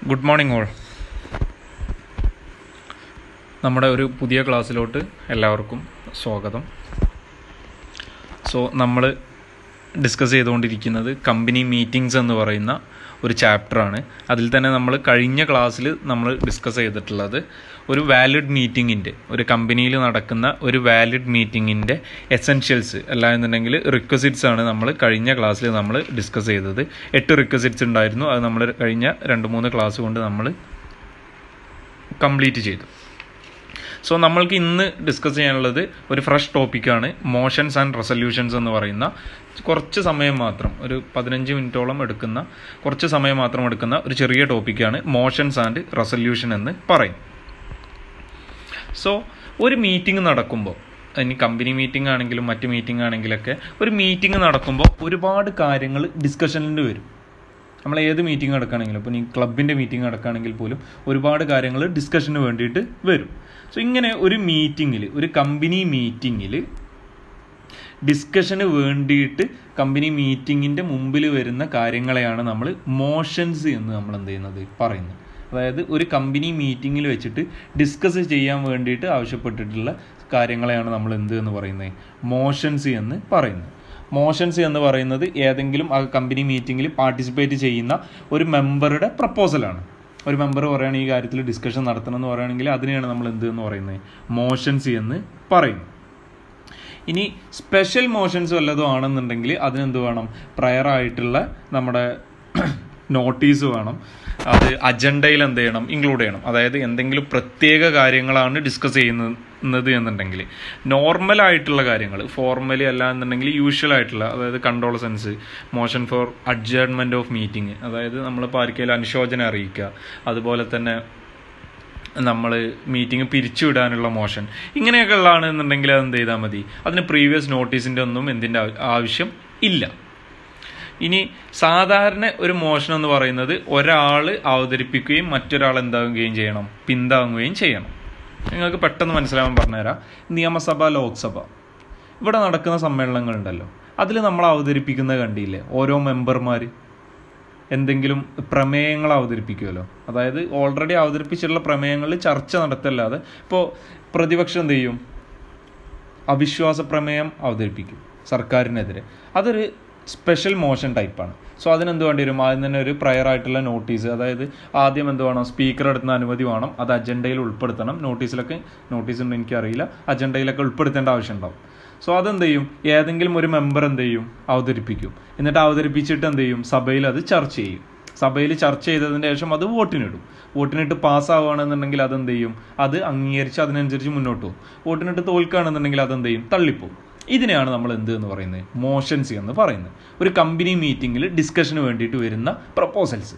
good morning all നമ്മുടെ ഒരു പുതിയ ക്ലാസ്സിലോട്ട് എല്ലാവർക്കും സ്വാഗതം സോ നമ്മൾ ഡിസ്കസ് ചെയ്തുകൊണ്ടിരിക്കുന്നത് കമ്പനി മീറ്റിംഗ്സ് എന്ന് പറയുന്ന ഒരു ചാപ്റ്ററാണ് അതിൽ തന്നെ നമ്മൾ കഴിഞ്ഞ ക്ലാസ്സിൽ നമ്മൾ ഡിസ്കസ് ചെയ്തിട്ടുള്ളത് ഒരു വാലിഡ് മീറ്റിങ്ങിൻ്റെ ഒരു കമ്പനിയിൽ നടക്കുന്ന ഒരു വാലിഡ് മീറ്റിങ്ങിൻ്റെ എസെൻഷ്യൽസ് അല്ല എന്നുണ്ടെങ്കിൽ റിക്വസിറ്റ്സ് ആണ് നമ്മൾ കഴിഞ്ഞ ക്ലാസ്സിൽ നമ്മൾ ഡിസ്കസ് ചെയ്തത് എട്ട് റിക്വസിറ്റ്സ് ഉണ്ടായിരുന്നു അത് നമ്മൾ കഴിഞ്ഞ രണ്ട് മൂന്ന് ക്ലാസ് കൊണ്ട് നമ്മൾ കംപ്ലീറ്റ് ചെയ്തു സോ നമ്മൾക്ക് ഇന്ന് ഡിസ്കസ് ചെയ്യാനുള്ളത് ഒരു ഫ്രഷ് ടോപ്പിക്കാണ് മോഷൻസ് ആൻഡ് റെസൊല്യൂഷൻസ് എന്ന് പറയുന്ന കുറച്ച് സമയം മാത്രം ഒരു പതിനഞ്ച് മിനിറ്റോളം എടുക്കുന്ന കുറച്ച് സമയം മാത്രം എടുക്കുന്ന ഒരു ചെറിയ ടോപ്പിക്കാണ് മോഷൻസ് ആൻഡ് റെസൊല്യൂഷൻ എന്ന് പറയും സോ ഒരു മീറ്റിംഗ് നടക്കുമ്പോൾ ഇനി കമ്പനി മീറ്റിംഗ് ആണെങ്കിലും മറ്റ് മീറ്റിംഗ് ആണെങ്കിലൊക്കെ ഒരു മീറ്റിംഗ് നടക്കുമ്പോൾ ഒരുപാട് കാര്യങ്ങൾ ഡിസ്കഷനിൽ വരും നമ്മൾ ഏത് മീറ്റിംഗ് നടക്കുകയാണെങ്കിലും ഇപ്പോൾ ഈ ക്ലബിൻ്റെ മീറ്റിംഗ് നടക്കുകയാണെങ്കിൽ പോലും ഒരുപാട് കാര്യങ്ങൾ ഡിസ്കഷന് വേണ്ടിയിട്ട് വരും സോ ഇങ്ങനെ ഒരു മീറ്റിങ്ങിൽ ഒരു കമ്പനി മീറ്റിങ്ങിൽ ഡിസ്കഷന് വേണ്ടിയിട്ട് കമ്പനി മീറ്റിങ്ങിൻ്റെ മുമ്പിൽ വരുന്ന കാര്യങ്ങളെയാണ് നമ്മൾ മോഷൻസ് എന്ന് നമ്മൾ എന്ത് ചെയ്യുന്നത് പറയുന്നത് അതായത് ഒരു കമ്പനി മീറ്റിങ്ങിൽ വെച്ചിട്ട് ഡിസ്കസ് ചെയ്യാൻ വേണ്ടിയിട്ട് ആവശ്യപ്പെട്ടിട്ടുള്ള കാര്യങ്ങളെയാണ് നമ്മൾ എന്ത് എന്ന് പറയുന്നത് മോഷൻസ് എന്ന് പറയുന്നത് മോഷൻസ് എന്ന് പറയുന്നത് ഏതെങ്കിലും ആ കമ്പനി മീറ്റിങ്ങിൽ പാർട്ടിസിപ്പേറ്റ് ചെയ്യുന്ന ഒരു മെമ്പറുടെ പ്രപ്പോസലാണ് ഒരു മെമ്പർ പറയുകയാണ് ഈ കാര്യത്തിൽ ഡിസ്കഷൻ നടത്തണം എന്ന് പറയുകയാണെങ്കിൽ അതിനെയാണ് നമ്മൾ എന്ത് എന്ന് പറയുന്നത് മോഷൻസ് എന്ന് പറയുന്നത് ഇനി സ്പെഷ്യൽ മോഷൻസ് വല്ലതും ആണെന്നുണ്ടെങ്കിൽ അതിനെന്ത് വേണം പ്രയർ ആയിട്ടുള്ള നമ്മുടെ നോട്ടീസ് വേണം അത് അജണ്ടയിൽ എന്ത് ചെയ്യണം ഇൻക്ലൂഡ് ചെയ്യണം അതായത് എന്തെങ്കിലും പ്രത്യേക കാര്യങ്ങളാണ് ഡിസ്കസ് ചെയ്യുന്നത് എന്നുണ്ടെങ്കിൽ നോർമൽ ആയിട്ടുള്ള കാര്യങ്ങൾ ഫോർമലി അല്ല എന്നുണ്ടെങ്കിൽ യൂഷ്വൽ ആയിട്ടുള്ള അതായത് control sense motion for adjournment of meeting അതായത് നമ്മളിപ്പോൾ ആർക്കെങ്കിലും അനുശോചനം അറിയിക്കുക അതുപോലെ തന്നെ നമ്മൾ മീറ്റിംഗ് പിരിച്ചുവിടാനുള്ള മോഷൻ ഇങ്ങനെയൊക്കെ ഉള്ളതാണെന്നുണ്ടെങ്കിൽ അത് എന്ത് ചെയ്താൽ മതി അതിന് പ്രീവിയസ് നോട്ടീസിൻ്റെ ഒന്നും എന്തിൻ്റെ ആവശ്യം ഇല്ല ഇനി സാധാരണ ഒരു മോഷൻ എന്ന് പറയുന്നത് ഒരാൾ അവതരിപ്പിക്കുകയും മറ്റൊരാൾ എന്താകുകയും ചെയ്യണം പിന്താങ്ങുകയും ചെയ്യണം നിങ്ങൾക്ക് പെട്ടെന്ന് മനസ്സിലാവാൻ പറഞ്ഞുതരാം നിയമസഭ ലോക്സഭ ഇവിടെ നടക്കുന്ന സമ്മേളനങ്ങളുണ്ടല്ലോ അതിൽ നമ്മൾ അവതരിപ്പിക്കുന്നത് കണ്ടില്ലേ ഓരോ മെമ്പർമാർ എന്തെങ്കിലും പ്രമേയങ്ങൾ അവതരിപ്പിക്കുമല്ലോ അതായത് ഓൾറെഡി അവതരിപ്പിച്ചിട്ടുള്ള പ്രമേയങ്ങളിൽ ചർച്ച നടത്തല്ലാതെ ഇപ്പോൾ പ്രതിപക്ഷം എന്ത് ചെയ്യും അവിശ്വാസ പ്രമേയം അവതരിപ്പിക്കും സർക്കാരിനെതിരെ അതൊരു സ്പെഷ്യൽ മോഷൻ ടൈപ്പാണ് സോ അതിനെന്ത് വേണ്ടി വരും ആദ്യം തന്നെ ഒരു പ്രയർ ആയിട്ടുള്ള നോട്ടീസ് അതായത് ആദ്യം എന്ത് വേണം സ്പീക്കർ എടുക്കുന്ന അനുമതി വേണം അത് അജണ്ടയിൽ ഉൾപ്പെടുത്തണം നോട്ടീസിലൊക്കെ നോട്ടീസ് ഉണ്ട് എനിക്കറിയില്ല അജണ്ടയിലൊക്കെ ഉൾപ്പെടുത്തേണ്ട ആവശ്യം ഉണ്ടാവും സോ അതെന്ത് ചെയ്യും ഏതെങ്കിലും ഒരു മെമ്പർ എന്ത് ചെയ്യും അവതരിപ്പിക്കും എന്നിട്ട് അവതരിപ്പിച്ചിട്ട് എന്ത് ചെയ്യും സഭയിൽ അത് ചർച്ച ചെയ്യും സഭയിൽ ചർച്ച ചെയ്തതിന് ശേഷം അത് വോട്ടിനിടും വോട്ടിനിട്ട് പാസ്സാവുകയാണെന്നുണ്ടെങ്കിൽ അതെന്ത് ചെയ്യും അത് അംഗീകരിച്ച് അതിനനുസരിച്ച് മുന്നോട്ട് പോകും വോട്ടിനിട്ട് തോൽക്കുകയാണെന്നുണ്ടെങ്കിൽ അതെന്ത് ചെയ്യും തള്ളിപ്പോകും ഇതിനെയാണ് നമ്മൾ എന്ത് എന്ന് പറയുന്നത് മോഷൻസ് എന്ന് പറയുന്നത് ഒരു കമ്പനി മീറ്റിങ്ങിൽ ഡിസ്കഷന് വേണ്ടിയിട്ട് വരുന്ന പ്രപ്പോസൽസ്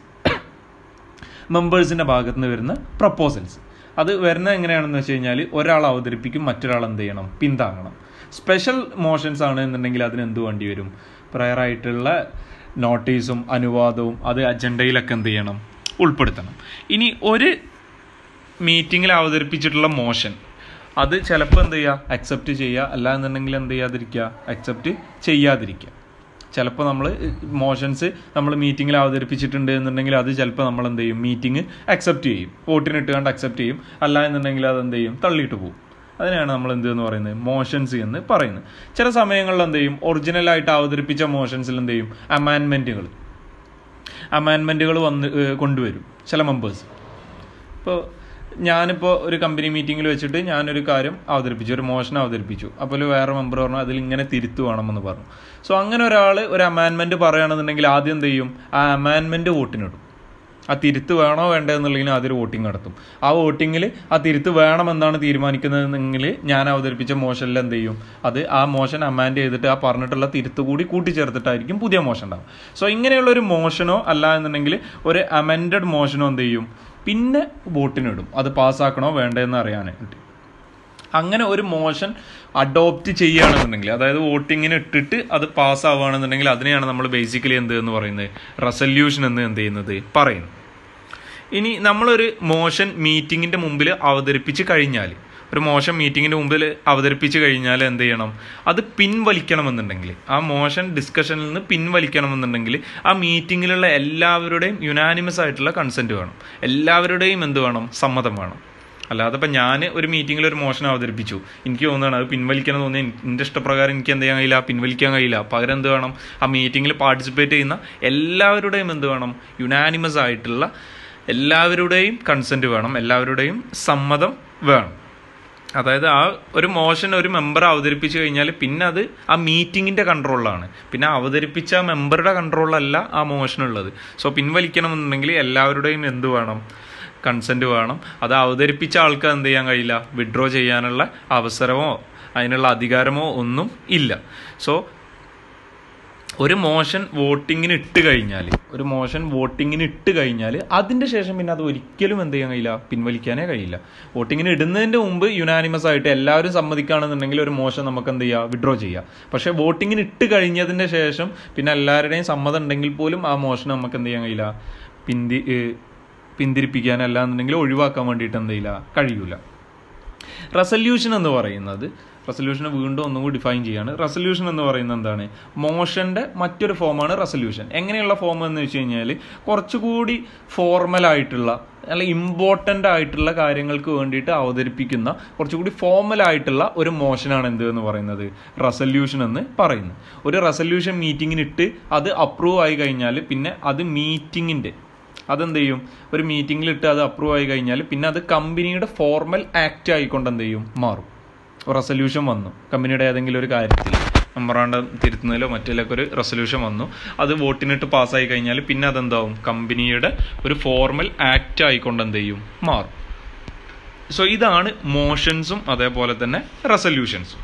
മെമ്പേഴ്സിൻ്റെ ഭാഗത്ത് നിന്ന് വരുന്ന പ്രപ്പോസൽസ് അത് വരുന്നത് എങ്ങനെയാണെന്ന് വെച്ച് കഴിഞ്ഞാൽ ഒരാൾ അവതരിപ്പിക്കും മറ്റൊരാൾ എന്ത് ചെയ്യണം പിന്താങ്ങണം സ്പെഷ്യൽ മോഷൻസ് ആണ് എന്നുണ്ടെങ്കിൽ അതിന് എന്ത് വേണ്ടി വരും പ്രയറായിട്ടുള്ള നോട്ടീസും അനുവാദവും അത് അജണ്ടയിലൊക്കെ എന്ത് ചെയ്യണം ഉൾപ്പെടുത്തണം ഇനി ഒരു മീറ്റിങ്ങിൽ അവതരിപ്പിച്ചിട്ടുള്ള മോഷൻ അത് ചിലപ്പോൾ എന്ത് ചെയ്യുക അക്സെപ്റ്റ് ചെയ്യുക അല്ല എന്നുണ്ടെങ്കിൽ എന്ത് ചെയ്യാതിരിക്കുക അക്സെപ്റ്റ് ചെയ്യാതിരിക്കുക ചിലപ്പോൾ നമ്മൾ മോഷൻസ് നമ്മൾ മീറ്റിങ്ങിൽ അവതരിപ്പിച്ചിട്ടുണ്ട് എന്നുണ്ടെങ്കിൽ അത് ചിലപ്പോൾ നമ്മൾ എന്ത് ചെയ്യും മീറ്റിംഗ് അക്സെപ്റ്റ് ചെയ്യും വോട്ടിനിട്ട് കണ്ട് അക്സെപ്റ്റ് ചെയ്യും അല്ല എന്നുണ്ടെങ്കിൽ അത് എന്ത് ചെയ്യും തള്ളിയിട്ട് പോകും അതിനെയാണ് നമ്മൾ എന്ത് എന്ന് പറയുന്നത് മോഷൻസ് എന്ന് പറയുന്നത് ചില സമയങ്ങളിൽ എന്ത് ചെയ്യും ഒറിജിനലായിട്ട് അവതരിപ്പിച്ച മോഷൻസിൽ എന്ത് ചെയ്യും അമാൻമെൻറ്റുകൾ അമാൻമെൻറ്റുകൾ വന്ന് കൊണ്ടുവരും ചില മെമ്പേഴ്സ് ഇപ്പോൾ ഞാനിപ്പോൾ ഒരു കമ്പനി മീറ്റിങ്ങിൽ വെച്ചിട്ട് ഞാനൊരു കാര്യം അവതരിപ്പിച്ചു ഒരു മോഷൻ അവതരിപ്പിച്ചു അപ്പോൾ വേറെ മെമ്പർ പറഞ്ഞു അതിൽ ഇങ്ങനെ തിരുത്തു വേണമെന്ന് പറഞ്ഞു സോ അങ്ങനെ ഒരാൾ ഒരു അമാൻമെൻറ്റ് പറയുകയാണെന്നുണ്ടെങ്കിൽ ആദ്യം എന്ത് ചെയ്യും ആ അമാൻമെൻറ്റ് വോട്ടിനിടും ആ തിരുത്ത് വേണോ വേണ്ടോ എന്നുള്ളതിന് അതൊരു വോട്ടിംഗ് നടത്തും ആ വോട്ടിങ്ങിൽ ആ തിരുത്ത് വേണമെന്നാണ് തീരുമാനിക്കുന്നതെങ്കിൽ ഞാൻ അവതരിപ്പിച്ച മോഷനിൽ എന്ത് ചെയ്യും അത് ആ മോഷൻ അമാൻഡ് ചെയ്തിട്ട് ആ പറഞ്ഞിട്ടുള്ള തിരുത്ത് കൂടി കൂട്ടിച്ചേർത്തിട്ടായിരിക്കും പുതിയ മോഷൻ ഉണ്ടാവും സോ ഇങ്ങനെയുള്ള ഒരു മോഷനോ അല്ല എന്നുണ്ടെങ്കിൽ ഒരു അമെൻഡഡ് മോഷനോ എന്ത് ചെയ്യും പിന്നെ വോട്ടിനിടും അത് പാസ്സാക്കണോ വേണ്ടതെന്ന് അറിയാനായിട്ട് അങ്ങനെ ഒരു മോഷൻ അഡോപ്റ്റ് ചെയ്യുകയാണെന്നുണ്ടെങ്കിൽ അതായത് വോട്ടിങ്ങിന് ഇട്ടിട്ട് അത് പാസ്സാവുകയാണെന്നുണ്ടെങ്കിൽ അതിനെയാണ് നമ്മൾ ബേസിക്കലി എന്ത് എന്ന് പറയുന്നത് റെസല്യൂഷൻ എന്ന് എന്ത് ചെയ്യുന്നത് പറയുന്നത് ഇനി നമ്മളൊരു മോഷൻ മീറ്റിങ്ങിൻ്റെ മുമ്പിൽ അവതരിപ്പിച്ച് കഴിഞ്ഞാൽ ഒരു മോഷൻ മീറ്റിങ്ങിൻ്റെ മുമ്പിൽ അവതരിപ്പിച്ച് കഴിഞ്ഞാൽ എന്ത് ചെയ്യണം അത് പിൻവലിക്കണമെന്നുണ്ടെങ്കിൽ ആ മോഷൻ ഡിസ്കഷനിൽ നിന്ന് പിൻവലിക്കണമെന്നുണ്ടെങ്കിൽ ആ മീറ്റിങ്ങിലുള്ള എല്ലാവരുടെയും യുനാനിമസ് ആയിട്ടുള്ള കൺസെൻറ്റ് വേണം എല്ലാവരുടെയും എന്ത് വേണം സമ്മതം വേണം അല്ലാതെ ഇപ്പം ഞാൻ ഒരു മീറ്റിങ്ങിൽ ഒരു മോഷൻ അവതരിപ്പിച്ചു എനിക്ക് തോന്നുകയാണ് അത് പിൻവലിക്കണം തോന്നി എൻ്റെ ഇഷ്ടപ്രകാരം എനിക്ക് എന്ത് ചെയ്യാൻ കഴിയില്ല പിൻവലിക്കാൻ കഴിയില്ല പകരം എന്ത് വേണം ആ മീറ്റിങ്ങിൽ പാർട്ടിസിപ്പേറ്റ് ചെയ്യുന്ന എല്ലാവരുടെയും എന്ത് വേണം യുനാനിമസ് ആയിട്ടുള്ള എല്ലാവരുടെയും കൺസെൻറ്റ് വേണം എല്ലാവരുടെയും സമ്മതം വേണം അതായത് ആ ഒരു മോഷൻ ഒരു മെമ്പർ അവതരിപ്പിച്ചു കഴിഞ്ഞാൽ പിന്നെ അത് ആ മീറ്റിങ്ങിൻ്റെ കൺട്രോളിലാണ് പിന്നെ അവതരിപ്പിച്ച ആ മെമ്പറുടെ കൺട്രോളിലല്ല ആ മോഷൻ ഉള്ളത് സോ പിൻവലിക്കണമെന്നുണ്ടെങ്കിൽ എല്ലാവരുടെയും എന്ത് വേണം കൺസെൻറ്റ് വേണം അത് അവതരിപ്പിച്ച ആൾക്ക് എന്ത് ചെയ്യാൻ കഴിയില്ല വിഡ്രോ ചെയ്യാനുള്ള അവസരമോ അതിനുള്ള അധികാരമോ ഒന്നും ഇല്ല സോ ഒരു മോഷൻ വോട്ടിങ്ങിന് ഇട്ട് കഴിഞ്ഞാൽ ഒരു മോഷൻ വോട്ടിങ്ങിന് ഇട്ട് കഴിഞ്ഞാൽ അതിൻ്റെ ശേഷം പിന്നെ അത് ഒരിക്കലും എന്ത് ചെയ്യാൻ കഴിയില്ല പിൻവലിക്കാനേ കഴിയില്ല വോട്ടിങ്ങിന് ഇടുന്നതിൻ്റെ മുമ്പ് യുനാനിമസ് ആയിട്ട് എല്ലാവരും സമ്മതിക്കുകയാണെന്നുണ്ടെങ്കിൽ ഒരു മോഷൻ നമുക്ക് എന്ത് ചെയ്യുക വിഡ്രോ ചെയ്യാം പക്ഷേ വോട്ടിങ്ങിന് ഇട്ട് കഴിഞ്ഞതിൻ്റെ ശേഷം പിന്നെ എല്ലാവരുടെയും സമ്മതം ഉണ്ടെങ്കിൽ പോലും ആ മോഷൻ നമുക്ക് എന്ത് ചെയ്യാൻ കഴിയില്ല പിന്തി പിന്തിരിപ്പിക്കാൻ അല്ലാന്നുണ്ടെങ്കിൽ ഒഴിവാക്കാൻ വേണ്ടിയിട്ട് എന്ത് ചെയ്യില്ല കഴിയൂല റെസല്യൂഷൻ എന്ന് പറയുന്നത് റെസല്യൂഷനെ വീണ്ടും ഒന്നും കൂടി ഡിഫൈൻ ചെയ്യാണ് റെസല്യൂഷൻ എന്ന് പറയുന്നത് എന്താണ് മോഷന്റെ മറ്റൊരു ഫോമാണ് റെസല്യൂഷൻ എങ്ങനെയുള്ള ഫോം എന്ന് വെച്ച് കഴിഞ്ഞാൽ കുറച്ചുകൂടി ഫോർമൽ ആയിട്ടുള്ള അല്ല ഇമ്പോർട്ടൻ്റ് ആയിട്ടുള്ള കാര്യങ്ങൾക്ക് വേണ്ടിയിട്ട് അവതരിപ്പിക്കുന്ന കുറച്ചുകൂടി ഫോർമൽ ആയിട്ടുള്ള ഒരു മോഷനാണ് എന്ത് എന്ന് പറയുന്നത് റെസല്യൂഷൻ എന്ന് പറയുന്നത് ഒരു റെസല്യൂഷൻ മീറ്റിങ്ങിനിട്ട് അത് അപ്രൂവ് ആയി കഴിഞ്ഞാൽ പിന്നെ അത് മീറ്റിങ്ങിൻ്റെ അതെന്ത് ചെയ്യും ഒരു മീറ്റിങ്ങിലിട്ട് അത് അപ്രൂവ് ആയി കഴിഞ്ഞാൽ പിന്നെ അത് കമ്പനിയുടെ ഫോർമൽ ആക്ട് ആയിക്കൊണ്ട് എന്ത് ചെയ്യും മാറും റെസൊല്യൂഷൻ വന്നു കമ്പനിയുടെ ഏതെങ്കിലും ഒരു കാര്യത്തിൽ മെമ്മറാണ്ടം തിരുത്തുന്നതിലോ മറ്റേലൊക്കെ ഒരു റെസൊല്യൂഷൻ വന്നു അത് വോട്ടിനിട്ട് പാസ്സായി കഴിഞ്ഞാൽ പിന്നെ അതെന്താവും കമ്പനിയുടെ ഒരു ഫോർമൽ ആക്ട് ആയിക്കൊണ്ട് എന്ത് ചെയ്യും മാറും സോ ഇതാണ് മോഷൻസും അതേപോലെ തന്നെ റെസൊല്യൂഷൻസും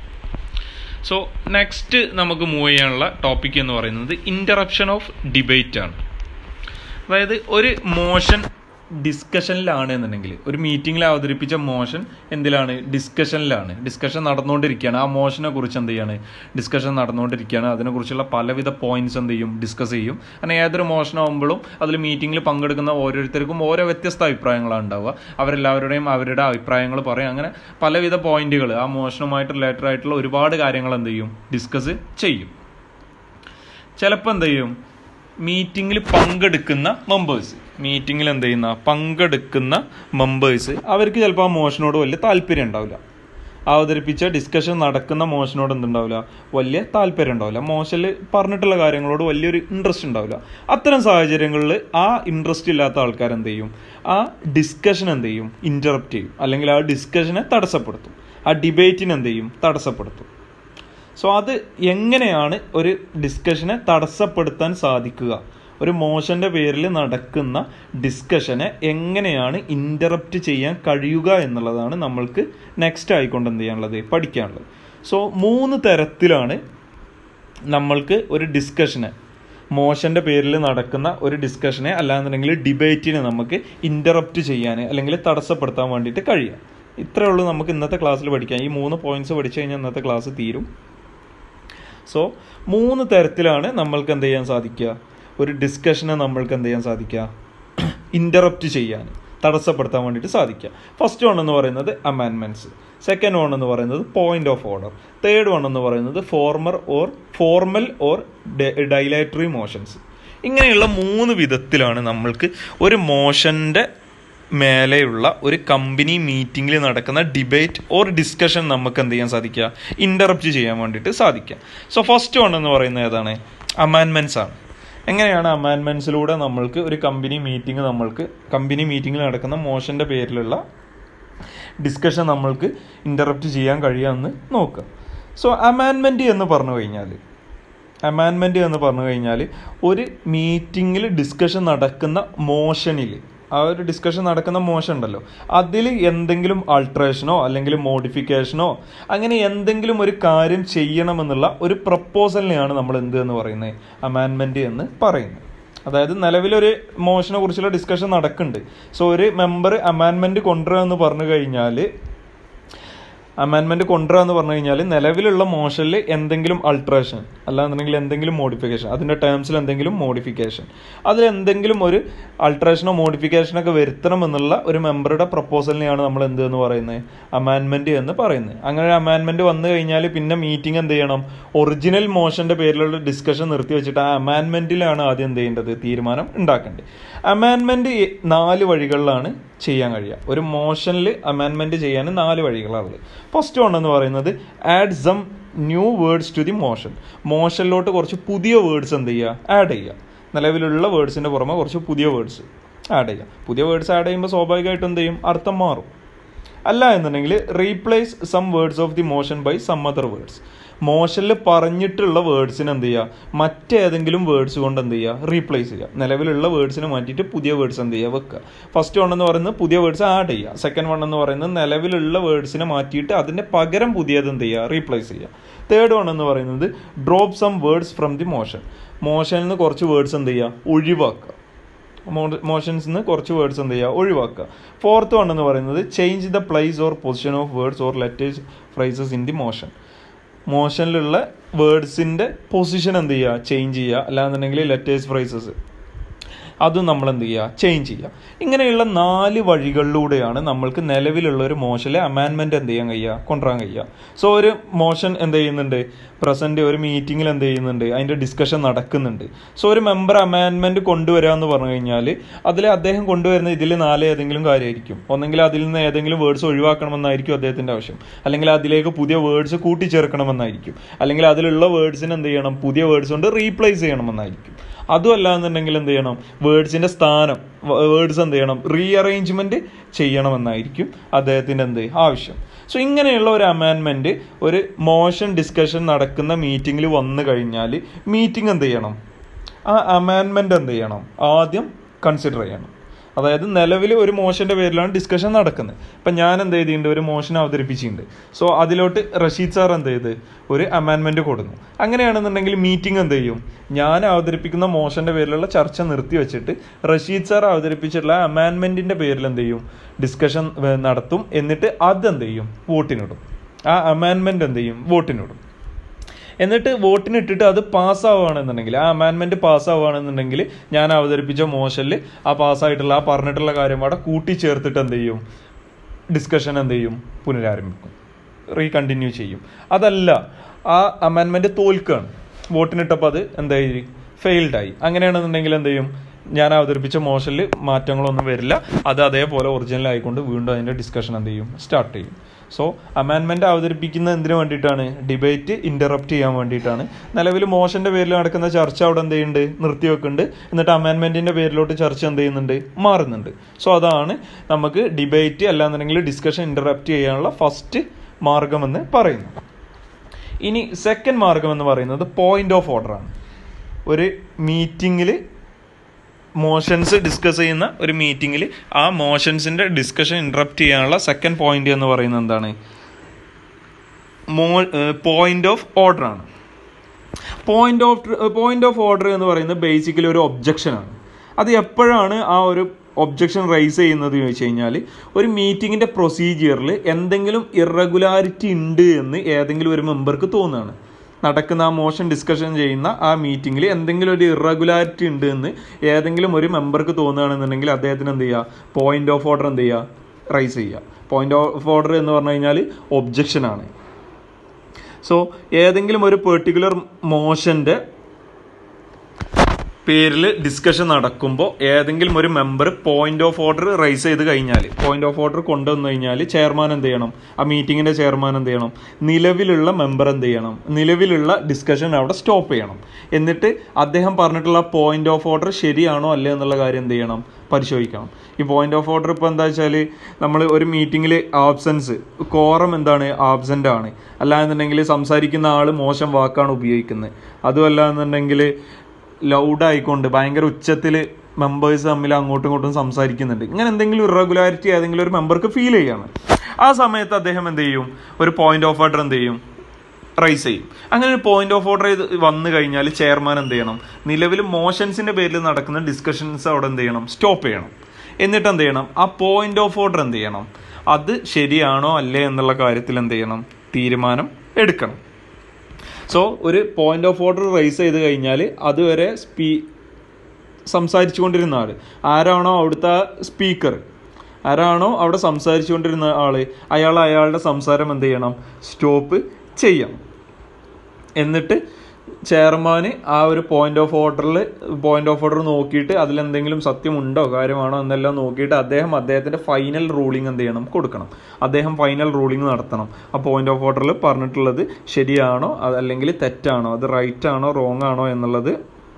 സോ നെക്സ്റ്റ് നമുക്ക് മൂവ് ചെയ്യാനുള്ള ടോപ്പിക് എന്ന് പറയുന്നത് ഇൻ്ററപ്ഷൻ ഓഫ് ഡിബേറ്റ് ആണ് അതായത് ഒരു മോഷൻ ഡിസ്കഷനിലാണ് എന്നുണ്ടെങ്കിൽ ഒരു മീറ്റിങ്ങിൽ അവതരിപ്പിച്ച മോഷൻ എന്തിലാണ് ഡിസ്കഷനിലാണ് ഡിസ്കഷൻ നടന്നുകൊണ്ടിരിക്കുകയാണ് ആ മോഷനെ കുറിച്ച് എന്ത് ചെയ്യാണ് ഡിസ്കഷൻ നടന്നുകൊണ്ടിരിക്കുകയാണ് അതിനെക്കുറിച്ചുള്ള പലവിധ പോയിന്റ്സ് എന്ത് ചെയ്യും ഡിസ്കസ് ചെയ്യും കാരണം ഏതൊരു മോഷൻ ആകുമ്പോഴും അതിൽ മീറ്റിങ്ങിൽ പങ്കെടുക്കുന്ന ഓരോരുത്തർക്കും ഓരോ വ്യത്യസ്ത അഭിപ്രായങ്ങളാണ് ഉണ്ടാവുക അവരെല്ലാവരുടെയും അവരുടെ അഭിപ്രായങ്ങൾ പറയും അങ്ങനെ പലവിധ പോയിന്റുകൾ ആ മോഷനുമായിട്ട് റിലേറ്റഡ് ആയിട്ടുള്ള ഒരുപാട് കാര്യങ്ങൾ എന്ത് ചെയ്യും ഡിസ്കസ് ചെയ്യും ചിലപ്പോൾ എന്ത് ചെയ്യും മീറ്റിങ്ങിൽ പങ്കെടുക്കുന്ന മെമ്പേഴ്സ് മീറ്റിങ്ങിൽ എന്ത് ചെയ്യുന്ന പങ്കെടുക്കുന്ന മെമ്പേഴ്സ് അവർക്ക് ചിലപ്പോൾ ആ മോഷനോട് വലിയ താല്പര്യം ഉണ്ടാവില്ല അവതരിപ്പിച്ച ഡിസ്കഷൻ നടക്കുന്ന മോഷനോട് എന്തുണ്ടാവില്ല വലിയ താല്പര്യം ഉണ്ടാവില്ല മോശനിൽ പറഞ്ഞിട്ടുള്ള കാര്യങ്ങളോട് വലിയൊരു ഇൻട്രസ്റ്റ് ഉണ്ടാവില്ല അത്തരം സാഹചര്യങ്ങളിൽ ആ ഇൻട്രസ്റ്റ് ഇല്ലാത്ത ആൾക്കാർ എന്ത് ചെയ്യും ആ ഡിസ്കഷൻ എന്ത് ചെയ്യും ഇൻറ്ററപ്റ്റ് ചെയ്യും അല്ലെങ്കിൽ ആ ഡിസ്കഷനെ തടസ്സപ്പെടുത്തും ആ ഡിബേറ്റിനെ എന്ത് ചെയ്യും തടസ്സപ്പെടുത്തും സോ അത് എങ്ങനെയാണ് ഒരു ഡിസ്കഷനെ തടസ്സപ്പെടുത്താൻ സാധിക്കുക ഒരു മോശന്റെ പേരിൽ നടക്കുന്ന ഡിസ്കഷനെ എങ്ങനെയാണ് ഇൻ്ററപ്റ്റ് ചെയ്യാൻ കഴിയുക എന്നുള്ളതാണ് നമ്മൾക്ക് നെക്സ്റ്റ് ആയിക്കൊണ്ട് എന്ത് ചെയ്യാനുള്ളത് പഠിക്കാനുള്ളത് സോ മൂന്ന് തരത്തിലാണ് നമ്മൾക്ക് ഒരു ഡിസ്കഷനെ മോശന്റെ പേരിൽ നടക്കുന്ന ഒരു ഡിസ്കഷനെ അല്ലാന്നുണ്ടെങ്കിൽ ഡിബേറ്റിനെ നമുക്ക് ഇൻ്ററപ്റ്റ് ചെയ്യാൻ അല്ലെങ്കിൽ തടസ്സപ്പെടുത്താൻ വേണ്ടിയിട്ട് കഴിയാം ഇത്രയേ ഉള്ളൂ നമുക്ക് ഇന്നത്തെ ക്ലാസ്സിൽ പഠിക്കാം ഈ മൂന്ന് പോയിന്റ്സ് പഠിച്ചു കഴിഞ്ഞാൽ ഇന്നത്തെ ക്ലാസ് തീരും സോ മൂന്ന് തരത്തിലാണ് നമ്മൾക്ക് എന്ത് ചെയ്യാൻ സാധിക്കുക ഒരു ഡിസ്കഷനെ നമ്മൾക്ക് എന്ത് ചെയ്യാൻ സാധിക്കുക ഇൻ്ററപ്റ്റ് ചെയ്യാൻ തടസ്സപ്പെടുത്താൻ വേണ്ടിയിട്ട് സാധിക്കുക ഫസ്റ്റ് വൺ എന്ന് പറയുന്നത് അമാൻമെൻറ്റ്സ് സെക്കൻഡ് വൺ എന്ന് പറയുന്നത് point of order third one എന്ന് പറയുന്നത് former or formal or dilatory motions ഇങ്ങനെയുള്ള മൂന്ന് വിധത്തിലാണ് നമ്മൾക്ക് ഒരു മോഷൻ്റെ മേലെയുള്ള ഒരു കമ്പനി മീറ്റിങ്ങിൽ നടക്കുന്ന ഡിബേറ്റ് ഓർ ഡിസ്കഷൻ നമുക്ക് എന്ത് ചെയ്യാൻ സാധിക്കുക ഇൻ്ററപ്റ്റ് ചെയ്യാൻ വേണ്ടിയിട്ട് സാധിക്കുക സോ ഫസ്റ്റ് വൺ എന്ന് പറയുന്നത് ഏതാണ് അമാൻമെൻറ്റ്സ് ആണ് എങ്ങനെയാണ് അമാൻമെൻറ്റ്സിലൂടെ നമ്മൾക്ക് ഒരു കമ്പനി മീറ്റിംഗ് നമ്മൾക്ക് കമ്പനി മീറ്റിങ്ങിൽ നടക്കുന്ന മോശൻ്റെ പേരിലുള്ള ഡിസ്കഷൻ നമ്മൾക്ക് ഇൻ്ററപ്റ്റ് ചെയ്യാൻ കഴിയാമെന്ന് നോക്കുക സോ അമാൻമെൻറ്റ് എന്ന് പറഞ്ഞു കഴിഞ്ഞാൽ അമാൻമെൻറ്റ് എന്ന് പറഞ്ഞു കഴിഞ്ഞാൽ ഒരു മീറ്റിങ്ങിൽ ഡിസ്കഷൻ നടക്കുന്ന മോഷനിൽ ആ ഒരു ഡിസ്കഷൻ നടക്കുന്ന മോശം ഉണ്ടല്ലോ അതിൽ എന്തെങ്കിലും ആൾട്രേഷനോ അല്ലെങ്കിൽ മോഡിഫിക്കേഷനോ അങ്ങനെ എന്തെങ്കിലും ഒരു കാര്യം ചെയ്യണമെന്നുള്ള ഒരു പ്രപ്പോസലിനെയാണ് നമ്മൾ എന്ത് എന്ന് പറയുന്നത് അമാൻമെൻറ്റ് എന്ന് പറയുന്നത് അതായത് നിലവിലൊരു മോഷനെ കുറിച്ചുള്ള ഡിസ്കഷൻ നടക്കുന്നുണ്ട് സോ ഒരു മെമ്പർ അമാൻമെൻറ്റ് കൊണ്ടുവരിക എന്ന് പറഞ്ഞു കഴിഞ്ഞാൽ അമെൻമെന്റ് കൊണ്ടുവരിക എന്ന് പറഞ്ഞു കഴിഞ്ഞാൽ നിലവിലുള്ള മോഷനിൽ എന്തെങ്കിലും അൾട്രേഷൻ അല്ലാന്നുണ്ടെങ്കിൽ എന്തെങ്കിലും മോഡിഫിക്കേഷൻ അതിന്റെ ടേംസിൽ എന്തെങ്കിലും മോഡിഫിക്കേഷൻ അതിൽ എന്തെങ്കിലും ഒരു അൾട്രേഷനോ മോഡിഫിക്കേഷനോ ഒക്കെ വരുത്തണം എന്നുള്ള ഒരു മെമ്പറുടെ പ്രപ്പോസലിനെയാണ് നമ്മൾ എന്ത് എന്ന് പറയുന്നത് അമാൻമെന്റ് എന്ന് പറയുന്നത് അങ്ങനെ ഒരു അമാൻമെന്റ് വന്നു കഴിഞ്ഞാൽ പിന്നെ മീറ്റിംഗ് എന്ത് ചെയ്യണം ഒറിജിനൽ മോഷന്റെ പേരിലുള്ള ഡിസ്കഷൻ നിർത്തി വെച്ചിട്ട് ആ അമാൻമെന്റിലാണ് ആദ്യം എന്ത് ചെയ്യേണ്ടത് തീരുമാനം ഉണ്ടാക്കേണ്ടത് അമാൻമെന്റ് നാല് വഴികളിലാണ് ചെയ്യാൻ കഴിയുക ഒരു മോഷനിൽ അമാൻമെന്റ് ചെയ്യാൻ നാല് വഴികളാണ് ഫസ്റ്റ് വൺ എന്ന് പറയുന്നത് add some new words to the motion മോഷനിലോട്ട് കുറച്ച് പുതിയ വേർഡ്സ് എന്ത് ചെയ്യുക ആഡ് ചെയ്യുക നിലവിലുള്ള വേർഡ്സിന്റെ പുറമെ കുറച്ച് പുതിയ വേർഡ്സ് ആഡ് ചെയ്യുക പുതിയ വേർഡ്സ് ആഡ് ചെയ്യുമ്പോൾ സ്വാഭാവികമായിട്ടും എന്ത് ചെയ്യും അർത്ഥം മാറും അല്ല എന്നുണ്ടെങ്കിൽ replace some words of the motion by some other words മോഷനിൽ പറഞ്ഞിട്ടുള്ള വേർഡ്സിന് എന്ത് ചെയ്യുക മറ്റേതെങ്കിലും വേർഡ്സ് കൊണ്ട് എന്ത് ചെയ്യുക റീപ്ലേസ് ചെയ്യുക നിലവിലുള്ള വേർഡ്സിന് മാറ്റിയിട്ട് പുതിയ വേർഡ്സ് എന്ത് ചെയ്യുക വെക്കുക ഫസ്റ്റ് വൺ എന്ന് പറയുന്നത് പുതിയ വേർഡ്സ് ആഡ് ചെയ്യുക സെക്കൻഡ് വൺ എന്ന് പറയുന്നത് നിലവിലുള്ള വേർഡ്സിനെ മാറ്റിയിട്ട് അതിൻ്റെ പകരം പുതിയത് എന്ത് ചെയ്യുക റീപ്ലേസ് ചെയ്യുക തേർഡ് വൺ എന്ന് പറയുന്നത് drop some words from the motion മോഷനിൽ നിന്ന് കുറച്ച് വേർഡ്സ് എന്ത് ചെയ്യുക ഒഴിവാക്കുക മോഷൻസ് നിന്ന് കുറച്ച് വേർഡ്സ് എന്ത് ചെയ്യുക ഒഴിവാക്കുക ഫോർത്ത് വൺ എന്ന് പറയുന്നത് change the place or position of words or letters phrases in the motion മോഷനിലുള്ള വേർഡ്സിൻ്റെ പൊസിഷൻ എന്ത് ചെയ്യുക ചേഞ്ച് ചെയ്യുക അല്ലാന്നുണ്ടെങ്കിൽ ലെറ്റേഴ്സ് ഫ്രൈസസ് അതും നമ്മൾ എന്ത് ചെയ്യുക ചേഞ്ച് ചെയ്യുക ഇങ്ങനെയുള്ള നാല് വഴികളിലൂടെയാണ് നമ്മൾക്ക് നിലവിലുള്ള ഒരു മോഷനിലെ അമാൻമെന്റ് എന്ത് ചെയ്യാൻ കഴിയുക കൊണ്ടുവരാൻ കഴിയുക സോ ഒരു മോഷൻ എന്ത് ചെയ്യുന്നുണ്ട് പ്രസന്റ് ഒരു മീറ്റിംഗിൽ എന്ത് ചെയ്യുന്നുണ്ട് അതിന്റെ ഡിസ്കഷൻ നടക്കുന്നുണ്ട് സോ ഒരു മെമ്പർ അമാൻമെന്റ് കൊണ്ടുവരിക എന്ന് പറഞ്ഞു കഴിഞ്ഞാൽ അതിൽ അദ്ദേഹം കൊണ്ടുവരുന്ന ഇതിൽ നാല് ഏതെങ്കിലും കാര്യമായിരിക്കും ഒന്നെങ്കിൽ അതിൽ നിന്ന് ഏതെങ്കിലും വേർഡ്സ് ഒഴിവാക്കണമെന്നായിരിക്കും അദ്ദേഹത്തിന്റെ ആവശ്യം അല്ലെങ്കിൽ അതിലേക്ക് പുതിയ വേർഡ്സ് കൂട്ടിച്ചേർക്കണമെന്നായിരിക്കും അല്ലെങ്കിൽ അതിലുള്ള വേർഡ്സിന് എന്ത് ചെയ്യണം പുതിയ വേർഡ്സ് കൊണ്ട് റീപ്ലേസ് ചെയ്യണമെന്നായിരിക്കും അതുമല്ല എന്നുണ്ടെങ്കിൽ എന്ത് ചെയ്യണം വേർഡ്സിന്റെ സ്ഥാനം വേർഡ്സ് എന്ത് ചെയ്യണം റീഅറേഞ്ച്മെന്റ് ചെയ്യണമെന്നായിരിക്കും അദ്ദേഹത്തിന്റെ എന്ത് ആവശ്യം സോ ഇങ്ങനെയുള്ള ഒരു അമാൻമെന്റ് ഒരു മോഷൻ ഡിസ്കഷൻ നടക്കുന്ന മീറ്റിംഗിൽ വന്നു കഴിഞ്ഞാൽ മീറ്റിംഗ് എന്ത് ചെയ്യണം ആ അമാൻമെന്റ് എന്ത് ചെയ്യണം ആദ്യം കൺസിഡർ ചെയ്യണം അതായത് നിലവിൽ ഒരു മോഷന്റെ പേരിലാണ് ഡിസ്കഷൻ നടക്കുന്നത് ഇപ്പം ഞാൻ എന്ത് ചെയ്തിട്ടുണ്ട് ഒരു മോഷൻ അവതരിപ്പിച്ചിട്ടുണ്ട് സോ അതിലോട്ട് റഷീദ് സാർ എന്ത് ചെയ്ത് ഒരു അമാൻമെന്റ് കൊടുന്നു അങ്ങനെയാണെന്നുണ്ടെങ്കിൽ മീറ്റിംഗ് എന്ത് ചെയ്യും ഞാൻ അവതരിപ്പിക്കുന്ന മോഷന്റെ പേരിലുള്ള ചർച്ച നിർത്തി വെച്ചിട്ട് റഷീദ് സാർ അവതരിപ്പിച്ചിട്ടുള്ള അമാൻമെന്റിന്റെ പേരിൽ എന്ത് ചെയ്യും ഡിസ്കഷൻ നടത്തും എന്നിട്ട് അതെന്ത് ചെയ്യും വോട്ടിനിടും ആ അമാൻമെന്റ് എന്ത് ചെയ്യും വോട്ടിനിടും എന്നിട്ട് വോട്ടിന് ഇട്ടിട്ട് അത് പാസ്സാവുകയാണെന്നുണ്ടെങ്കിൽ ആ അമാൻമെന്റ് പാസ്സാവുകയാണെന്നുണ്ടെങ്കിൽ ഞാൻ അവതരിപ്പിച്ച മോഷനിൽ ആ പാസ്സായിട്ടുള്ള ആ പറഞ്ഞിട്ടുള്ള കാര്യം അവിടെ കൂട്ടിച്ചേർത്തിട്ട് എന്ത് ചെയ്യും ഡിസ്കഷൻ എന്ത് ചെയ്യും പുനരാരംഭിക്കും റീകണ്ടിന്യൂ ചെയ്യും അതല്ല ആ അമാൻമെന്റ് തോൽക്കുകയാണ് വോട്ടിനിട്ടപ്പോൾ അത് എന്തായി ഫെയിൽഡായി അങ്ങനെയാണെന്നുണ്ടെങ്കിൽ എന്ത് ചെയ്യും ഞാൻ അവതരിപ്പിച്ച മോഷനിൽ മാറ്റങ്ങളൊന്നും വരില്ല അത് അതേപോലെ ഒറിജിനൽ ആയിക്കൊണ്ട് വീണ്ടും അതിൻ്റെ ഡിസ്കഷൻ എന്ത് ചെയ്യും സ്റ്റാർട്ട് ചെയ്യും സോ അമാൻമെന്റ് അവതരിപ്പിക്കുന്ന എന്തിനു വേണ്ടിയിട്ടാണ് ഡിബേറ്റ് ഇന്ററപ്റ്റ് ചെയ്യാൻ വേണ്ടിയിട്ടാണ് നിലവിൽ മോശന്റെ പേരിൽ നടക്കുന്ന ചർച്ച അവിടെ എന്ത് ചെയ്യുന്നുണ്ട് നിർത്തിവെക്കുന്നുണ്ട് എന്നിട്ട് അമാൻമെന്റിന്റെ പേരിലോട്ട് ചർച്ച എന്ത് ചെയ്യുന്നുണ്ട് മാറുന്നുണ്ട് സോ അതാണ് നമുക്ക് ഡിബേറ്റ് അല്ലാന്നുണ്ടെങ്കിൽ ഡിസ്കഷൻ ഇന്ററപ്റ്റ് ചെയ്യാനുള്ള ഫസ്റ്റ് മാർഗമെന്ന് പറയുന്നു ഇനി സെക്കൻഡ് മാർഗം എന്ന് പറയുന്നത് പോയിന്റ് ഓഫ് ഓർഡർ ആണ് ഒരു മീറ്റിംഗിൽ മോഷൻസ് ഡിസ്കസ് ചെയ്യുന്ന ഒരു മീറ്റിംഗിൽ ആ മോഷൻസിന്റെ ഡിസ്കഷൻ ഇന്ററപ്റ്റ് ചെയ്യാനുള്ള സെക്കൻഡ് പോയിന്റ് എന്ന് പറയുന്നത് എന്താണ് മോ പോയിന്റ് ഓഫ് ഓർഡർ ആണ് point of point of order എന്ന് പറയുന്നത് ബേസിക്കലി ഒരു ഒബ്ജക്ഷൻ ആണ് അത് എപ്പോഴാണ് ആ ഒരു ഒബ്ജക്ഷൻ റൈസ് ചെയ്യുന്നത് ചോദിച്ചു കഴിഞ്ഞാൽ ഒരു മീറ്റിങ്ങിന്റെ പ്രൊസീജിയറിൽ എന്തെങ്കിലും ഇറഗുലാരിറ്റി ഉണ്ട് എന്ന് ഏതെങ്കിലും ഒരു മെമ്പർക്ക് തോന്നുകയാണ് നടക്കുന്ന ആ മോഷൻ ഡിസ്കഷൻ ചെയ്യുന്ന ആ മീറ്റിങ്ങിൽ എന്തെങ്കിലും ഒരു ഇറഗുലാരിറ്റി ഉണ്ട് എന്ന് ഏതെങ്കിലും ഒരു മെമ്പർക്ക് തോന്നുകയാണെന്നുണ്ടെങ്കിൽ അദ്ദേഹത്തിന് എന്ത് ചെയ്യുക പോയിന്റ് ഓഫ് ഓർഡർ എന്ത് ചെയ്യുക റൈസ് ചെയ്യുക പോയിന്റ് ഓഫ് ഓർഡർ എന്ന് പറഞ്ഞു കഴിഞ്ഞാൽ ഒബ്ജക്ഷൻ ആണ് സോ ഏതെങ്കിലും ഒരു പെർട്ടിക്കുലർ മോഷന്റെ പേരിൽ ഡിസ്കഷൻ നടക്കുമ്പോൾ ഏതെങ്കിലും ഒരു member point of order raise ചെയ്ത് കഴിഞ്ഞാൽ പോയിന്റ് ഓഫ് ഓർഡർ കൊണ്ടുവന്നു കഴിഞ്ഞാൽ ചെയർമാൻ എന്ത് ചെയ്യണം ആ മീറ്റിങ്ങിന്റെ ചെയർമാൻ എന്ത് ചെയ്യണം നിലവിലുള്ള മെമ്പർ എന്ത് ചെയ്യണം നിലവിലുള്ള ഡിസ്കഷൻ അവിടെ സ്റ്റോപ്പ് ചെയ്യണം എന്നിട്ട് അദ്ദേഹം പറഞ്ഞിട്ടുള്ള പോയിന്റ് ഓഫ് ഓർഡർ ശരിയാണോ അല്ലേ എന്നുള്ള കാര്യം എന്ത് ചെയ്യണം പരിശോധിക്കണം ഈ പോയിന്റ് ഓഫ് ഓർഡർ ഇപ്പോൾ എന്താ വെച്ചാൽ നമ്മൾ ഒരു മീറ്റിങ്ങിൽ ആബ്സെൻസ് കോറം എന്താണ് ആബ്സെൻ്റ് ആണ് അല്ലാന്നുണ്ടെങ്കിൽ സംസാരിക്കുന്ന ആൾ മോശം വാക്കാണ് ഉപയോഗിക്കുന്നത് അതുമല്ല എന്നുണ്ടെങ്കിൽ ലൗഡ് ആയിക്കൊണ്ട് ഭയങ്കര ഉച്ചത്തിൽ മെമ്പേഴ്സ് തമ്മിൽ അങ്ങോട്ടും ഇങ്ങോട്ടും സംസാരിക്കുന്നുണ്ട് ഇങ്ങനെ എന്തെങ്കിലും ഇറഗുലാരിറ്റി ഏതെങ്കിലും ഒരു മെമ്പർക്ക് ഫീൽ ചെയ്യാണ് ആ സമയത്ത് അദ്ദേഹം എന്ത് ചെയ്യും ഒരു പോയിന്റ് ഓഫ് ഓർഡർ എന്ത് ചെയ്യും റൈസ് ചെയ്യും അങ്ങനെ ഒരു പോയിന്റ് ഓഫ് ഓർഡർ ചെയ്ത് വന്നു കഴിഞ്ഞാൽ ചെയർമാൻ എന്ത് ചെയ്യണം നിലവിൽ മോഷൻസിന്റെ പേരിൽ നടക്കുന്ന ഡിസ്കഷൻസ് അവിടെ എന്ത് ചെയ്യണം സ്റ്റോപ്പ് ചെയ്യണം എന്നിട്ട് എന്ത് ചെയ്യണം ആ പോയിന്റ് ഓഫ് ഓർഡർ എന്ത് ചെയ്യണം അത് ശരിയാണോ അല്ലേ എന്നുള്ള കാര്യത്തിൽ എന്ത് ചെയ്യണം തീരുമാനം എടുക്കണം സോ ഒരു പോയിന്റ് ഓഫ് ഓർഡർ റൈസ് ചെയ്ത് കഴിഞ്ഞാൽ അതുവരെ സ്പീ സംസാരിച്ചു കൊണ്ടിരുന്ന ആൾ ആരാണോ അവിടുത്തെ സ്പീക്കർ ആരാണോ അവിടെ സംസാരിച്ചു കൊണ്ടിരുന്ന ആൾ അയാൾ അയാളുടെ സംസാരം എന്ത് ചെയ്യണം സ്റ്റോപ്പ് ചെയ്യണം എന്നിട്ട് ചെയർമാന് ആ ഒരു പോയിന്റ് ഓഫ് ഓർഡറിൽ പോയിന്റ് ഓഫ് ഓർഡർ നോക്കിയിട്ട് അതിലെന്തെങ്കിലും സത്യമുണ്ടോ കാര്യമാണോ എന്നെല്ലാം നോക്കിയിട്ട് അദ്ദേഹം അദ്ദേഹത്തിന്റെ ഫൈനൽ റൂളിംഗ് എന്ത് ചെയ്യണം കൊടുക്കണം അദ്ദേഹം ഫൈനൽ റൂളിംഗ് നടത്തണം ആ പോയിന്റ് ഓഫ് ഓർഡറിൽ പറഞ്ഞിട്ടുള്ളത് ശരിയാണോ അതല്ലെങ്കിൽ തെറ്റാണോ അത് റൈറ്റ് ആണോ റോങ് ആണോ എന്നുള്ളത്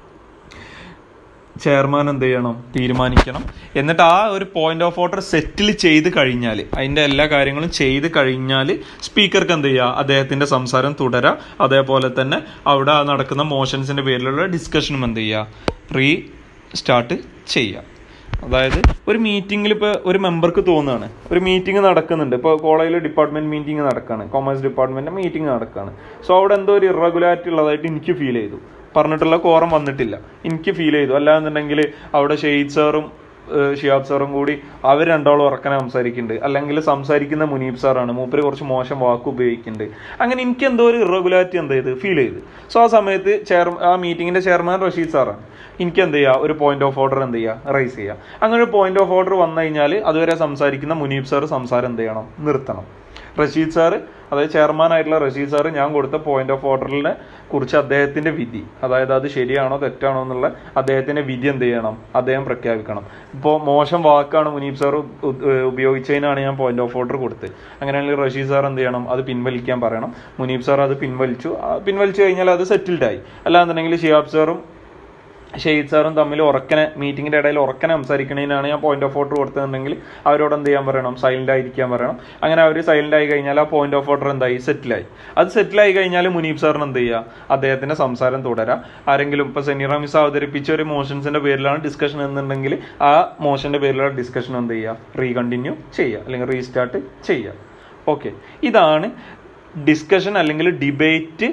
ചെയർമാൻ എന്ത് ചെയ്യണം തീരുമാനിക്കണം എന്നിട്ട് ആ ഒരു പോയിന്റ് ഓഫ് ഓർഡർ സെറ്റിൽ ചെയ്ത് കഴിഞ്ഞാൽ അതിൻ്റെ എല്ലാ കാര്യങ്ങളും ചെയ്ത് കഴിഞ്ഞാൽ സ്പീക്കർക്ക് എന്ത് ചെയ്യുക അദ്ദേഹത്തിൻ്റെ സംസാരം തുടരാം അതേപോലെ തന്നെ അവിടെ നടക്കുന്ന മോഷൻസിൻ്റെ പേരിലുള്ള ഡിസ്കഷനും എന്ത് ചെയ്യുക റീ സ്റ്റാർട്ട് ചെയ്യുക അതായത് ഒരു മീറ്റിങ്ങിൽ ഇപ്പോൾ ഒരു മെമ്പർക്ക് തോന്നുകയാണ് ഒരു മീറ്റിംഗ് നടക്കുന്നുണ്ട് ഇപ്പോൾ കോളേജിൽ ഡിപ്പാർട്ട്മെന്റ് മീറ്റിംഗ് നടക്കുകയാണ് കൊമേഴ്സ് ഡിപ്പാർട്ട്മെന്റ് മീറ്റിംഗ് നടക്കുകയാണ് സോ അവിടെ എന്തോ ഒരു ഇറഗുലാരിറ്റി ഉള്ളതായിട്ട് എനിക്ക് ഫീൽ ചെയ്തു പറഞ്ഞിട്ടുള്ള കോറം വന്നിട്ടില്ല എനിക്ക് ഫീൽ ചെയ്തു അല്ലാന്നുണ്ടെങ്കിൽ അവിടെ ഷെയ്ദ് സാറും ഏഹ് ഷിയാബ് സാറും കൂടി അവർ രണ്ടാളും ഉറക്കനെ സംസാരിക്കുന്നുണ്ട് അല്ലെങ്കിൽ സംസാരിക്കുന്ന മുനീബ് സാറാണ് മൂപ്പര് കുറച്ച് മോശം വാക്ക് ഉപയോഗിക്കുന്നുണ്ട് അങ്ങനെ എനിക്ക് എന്തോ ഒരു ഇറഗുലാരിറ്റി എന്ത് ചെയ്ത് ഫീൽ ചെയ്ത് സോ ആ സമയത്ത് ചെയർ ആ മീറ്റിംഗിന്റെ ചെയർമാൻ റഷീദ് സാറാണ് എനിക്ക് എന്ത് ചെയ്യുക ഒരു പോയിന്റ് ഓഫ് ഓർഡർ എന്ത് ചെയ്യുക റൈസ് ചെയ്യുക അങ്ങനെ ഒരു പോയിന്റ് ഓഫ് ഓർഡർ വന്നു കഴിഞ്ഞാൽ അതുവരെ സംസാരിക്കുന്ന മുനീബ് സാർ സംസാരം എന്ത് ചെയ്യണം നിർത്തണം റഷീദ് സാറ് അതായത് ചെയർമാൻ ആയിട്ടുള്ള റഷീദ് സാറ് ഞാൻ കൊടുത്ത പോയിന്റ് ഓഫ് ഓർഡറിനെ കുറിച്ച് അദ്ദേഹത്തിന്റെ വിധി അതായത് അത് ശരിയാണോ തെറ്റാണോ എന്നുള്ള അദ്ദേഹത്തിന്റെ വിധി എന്ത് ചെയ്യണം അദ്ദേഹം പ്രഖ്യാപിക്കണം ഇപ്പോൾ മോശം വാക്കാണ് മുനീബ് സാർ ഉപയോഗിച്ചതിനാണ് ഞാൻ പോയിന്റ് ഓഫ് ഓർഡർ കൊടുത്തത് അങ്ങനെയാണെങ്കിൽ റഷീദ് സാർ എന്ത് ചെയ്യണം അത് പിൻവലിക്കാൻ പറയണം മുനീബ് സാർ അത് പിൻവലിച്ചു ആ പിൻവലിച്ചു കഴിഞ്ഞാൽ അത് സെറ്റിൽഡ് ആയി അല്ലാന്നുണ്ടെങ്കിൽ ഷിയാബ് സാറും ഷെയ്ദ് സാറും തമ്മിൽ ഉറക്കനെ മീറ്റിംഗിന്റെ ഇടയിൽ ഉറക്കനെ സംസാരിക്കണതിനാണ് ഞാൻ പോയിന്റ് ഓഫ് ഓർഡർ കൊടുത്തതെന്നുണ്ടെങ്കിൽ അവരോട് എന്ത് ചെയ്യാൻ പറയണം സൈലന്റ് ആയിരിക്കാൻ പറയണം അങ്ങനെ അവർ സൈലന്റ് ആയി കഴിഞ്ഞാൽ ആ പോയിന്റ് ഓഫ് ഓർഡർ എന്തായി സെറ്റിലായി അത് സെറ്റിലായി കഴിഞ്ഞാൽ മുനീബ് സാറിന് എന്ത് ചെയ്യുക അദ്ദേഹത്തിന്റെ സംസാരം തുടരാം ആരെങ്കിലും ഇപ്പൊ സെനീറ മിസ് അവതരിപ്പിച്ച ഒരു മോഷൻസിന്റെ പേരിലാണ് ഡിസ്കഷൻ എന്നുണ്ടെങ്കിൽ ആ മോഷന്റെ പേരിലുള്ള ഡിസ്കഷൻ എന്ത് ചെയ്യുക റീ കണ്ടിന്യൂ ചെയ്യുക അല്ലെങ്കിൽ റീസ്റ്റാർട്ട് ചെയ്യുക ഓക്കെ ഇതാണ് ഡിസ്കഷൻ അല്ലെങ്കിൽ ഡിബേറ്റ്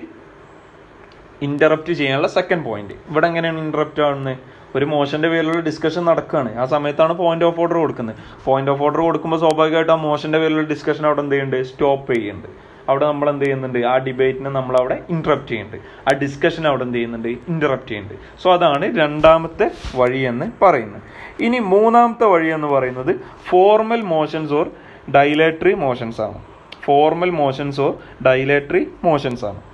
ഇന്ററപ്റ്റ് ചെയ്യാനുള്ള സെക്കൻഡ് പോയിന്റ് ഇവിടെ എങ്ങനെയാണ് ഇന്ററപ്റ്റ് ആവുന്നത് ഒരു മോശന്റെ പേരിലുള്ള ഡിസ്കഷൻ നടക്കുകയാണ് ആ സമയത്താണ് പോയിന്റ് ഓഫ് ഓർഡർ കൊടുക്കുന്നത് പോയിന്റ് ഓഫ് ഓർഡർ കൊടുക്കുമ്പോൾ സ്വാഭാവികമായിട്ട് ആ മോശന്റെ പേരിലുള്ള ഡിസ്കഷൻ അവിടെ എന്ത് ചെയ്യുന്നുണ്ട് സ്റ്റോപ്പ് ചെയ്യുന്നുണ്ട് അവിടെ നമ്മൾ എന്ത് ചെയ്യുന്നുണ്ട് ആ ഡിബേറ്റിനെ നമ്മൾ അവിടെ ഇന്ററപ്റ്റ് ചെയ്യുന്നുണ്ട് ആ ഡിസ്കഷൻ അവിടെ എന്ത് ചെയ്യുന്നുണ്ട് ഇന്ററപ്റ്റ് ചെയ്യുന്നുണ്ട് സോ അതാണ് രണ്ടാമത്തെ വഴി എന്ന് പറയുന്നത് ഇനി മൂന്നാമത്തെ വഴി എന്ന് പറയുന്നത് formal motions or dilatory motions ആണ് formal motions or dilatory motions ആണ്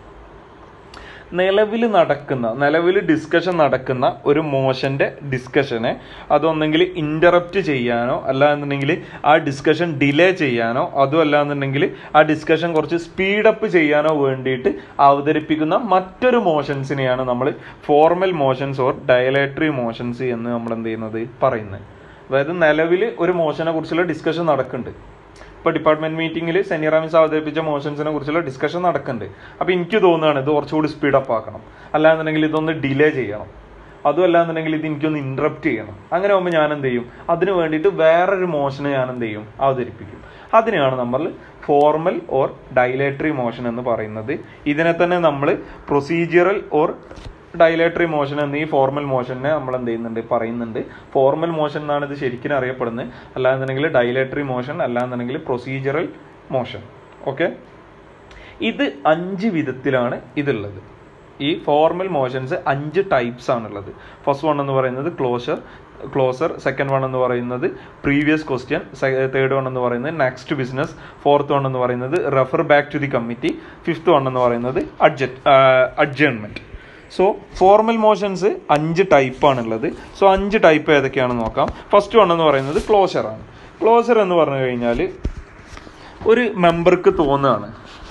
നിലവിൽ നടക്കുന്ന നിലവിൽ ഡിസ്കഷൻ നടക്കുന്ന ഒരു മോശന്റെ ഡിസ്കഷനെ അതൊന്നെങ്കിൽ ഇന്ററപ്റ്റ് ചെയ്യാനോ അല്ല എന്നുണ്ടെങ്കിൽ ആ ഡിസ്കഷൻ ഡിലേ ചെയ്യാനോ അതും അല്ല എന്നുണ്ടെങ്കിൽ ആ ഡിസ്കഷൻ കുറച്ച് സ്പീഡപ്പ് ചെയ്യാനോ വേണ്ടിയിട്ട് അവതരിപ്പിക്കുന്ന മറ്റൊരു മോഷൻസിനെയാണ് നമ്മൾ formal motions or dilatory motions എന്ന് നമ്മൾ എന്ത് ചെയ്യുന്നത് പറയുന്നത് അതായത് നിലവിൽ ഒരു മോഷനെ കുറിച്ചുള്ള ഡിസ്കഷൻ നടക്കുന്നുണ്ട് ഇപ്പൊ ഡിപ്പാർട്ട്മെന്റ് മീറ്റിംഗിൽ സെനിറാമിസ് അവതരിപ്പിച്ച മോഷൻസിനെ കുറിച്ചുള്ള ഡിസ്കഷൻ നടക്കുന്നുണ്ട് അപ്പൊ എനിക്ക് തോന്നുകയാണ് ഇത് കുറച്ചുകൂടി സ്പീഡപ്പ് ആക്കണം അല്ലാന്നുണ്ടെങ്കിൽ ഇതൊന്ന് ഡിലേ ചെയ്യണം അതും അല്ലാന്നുണ്ടെങ്കിൽ ഇത് എനിക്കൊന്ന് ഇന്ററപ്റ്റ് ചെയ്യണം അങ്ങനെ ആകുമ്പോൾ ഞാൻ എന്ത് ചെയ്യും അതിന് വേണ്ടിയിട്ട് വേറൊരു മോഷനെ ഞാൻ എന്ത് ചെയ്യും അവതരിപ്പിക്കും അതിനെയാണ് നമ്മൾ ഫോർമൽ ഓർ ഡൈലേറ്ററി മോഷൻ എന്ന് പറയുന്നത് ഇതിനെ തന്നെ നമ്മൾ പ്രൊസീജിയറൽ ഓർ ഡൈലേറ്ററി മോഷൻ എന്ന ഈ ഫോർമൽ മോഷനെ നമ്മൾ എന്ത് ചെയ്യുന്നുണ്ട് പറയുന്നുണ്ട് ഫോർമൽ മോഷൻ എന്നാണ് ഇത് ശരിക്കും അറിയപ്പെടുന്നത് അല്ലാന്നുണ്ടെങ്കിൽ ഡൈലേറ്ററി മോഷൻ അല്ലാന്നുണ്ടെങ്കിൽ പ്രൊസീജിയറൽ മോഷൻ ഓക്കെ ഇത് അഞ്ച് വിധത്തിലാണ് ഇതുള്ളത് ഈ ഫോർമൽ മോഷൻസ് അഞ്ച് ടൈപ്സ് ആണുള്ളത് ഫസ്റ്റ് വൺ എന്ന് പറയുന്നത് ക്ലോഷർ ക്ലോസർ സെക്കൻഡ് വൺ എന്ന് പറയുന്നത് പ്രീവിയസ് ക്വസ്റ്റ്യൻ തേർഡ് വൺ എന്ന് പറയുന്നത് നെക്സ്റ്റ് ബിസിനസ് ഫോർത്ത് വൺ എന്ന് പറയുന്നത് refer back to the committee fifth one എന്ന് പറയുന്നത് adjourn adjournment so formal motions അഞ്ച് ടൈപ്പ് ആണുള്ളത് സോ അഞ്ച് ടൈപ്പ് ഏതൊക്കെയാണെന്ന് നോക്കാം ഫസ്റ്റ് വൺ എന്ന് പറയുന്നത് ക്ലോഷർ ആണ് ക്ലോസർ എന്ന് പറഞ്ഞു കഴിഞ്ഞാൽ ഒരു മെമ്പർക്ക് തോന്നുകയാണ്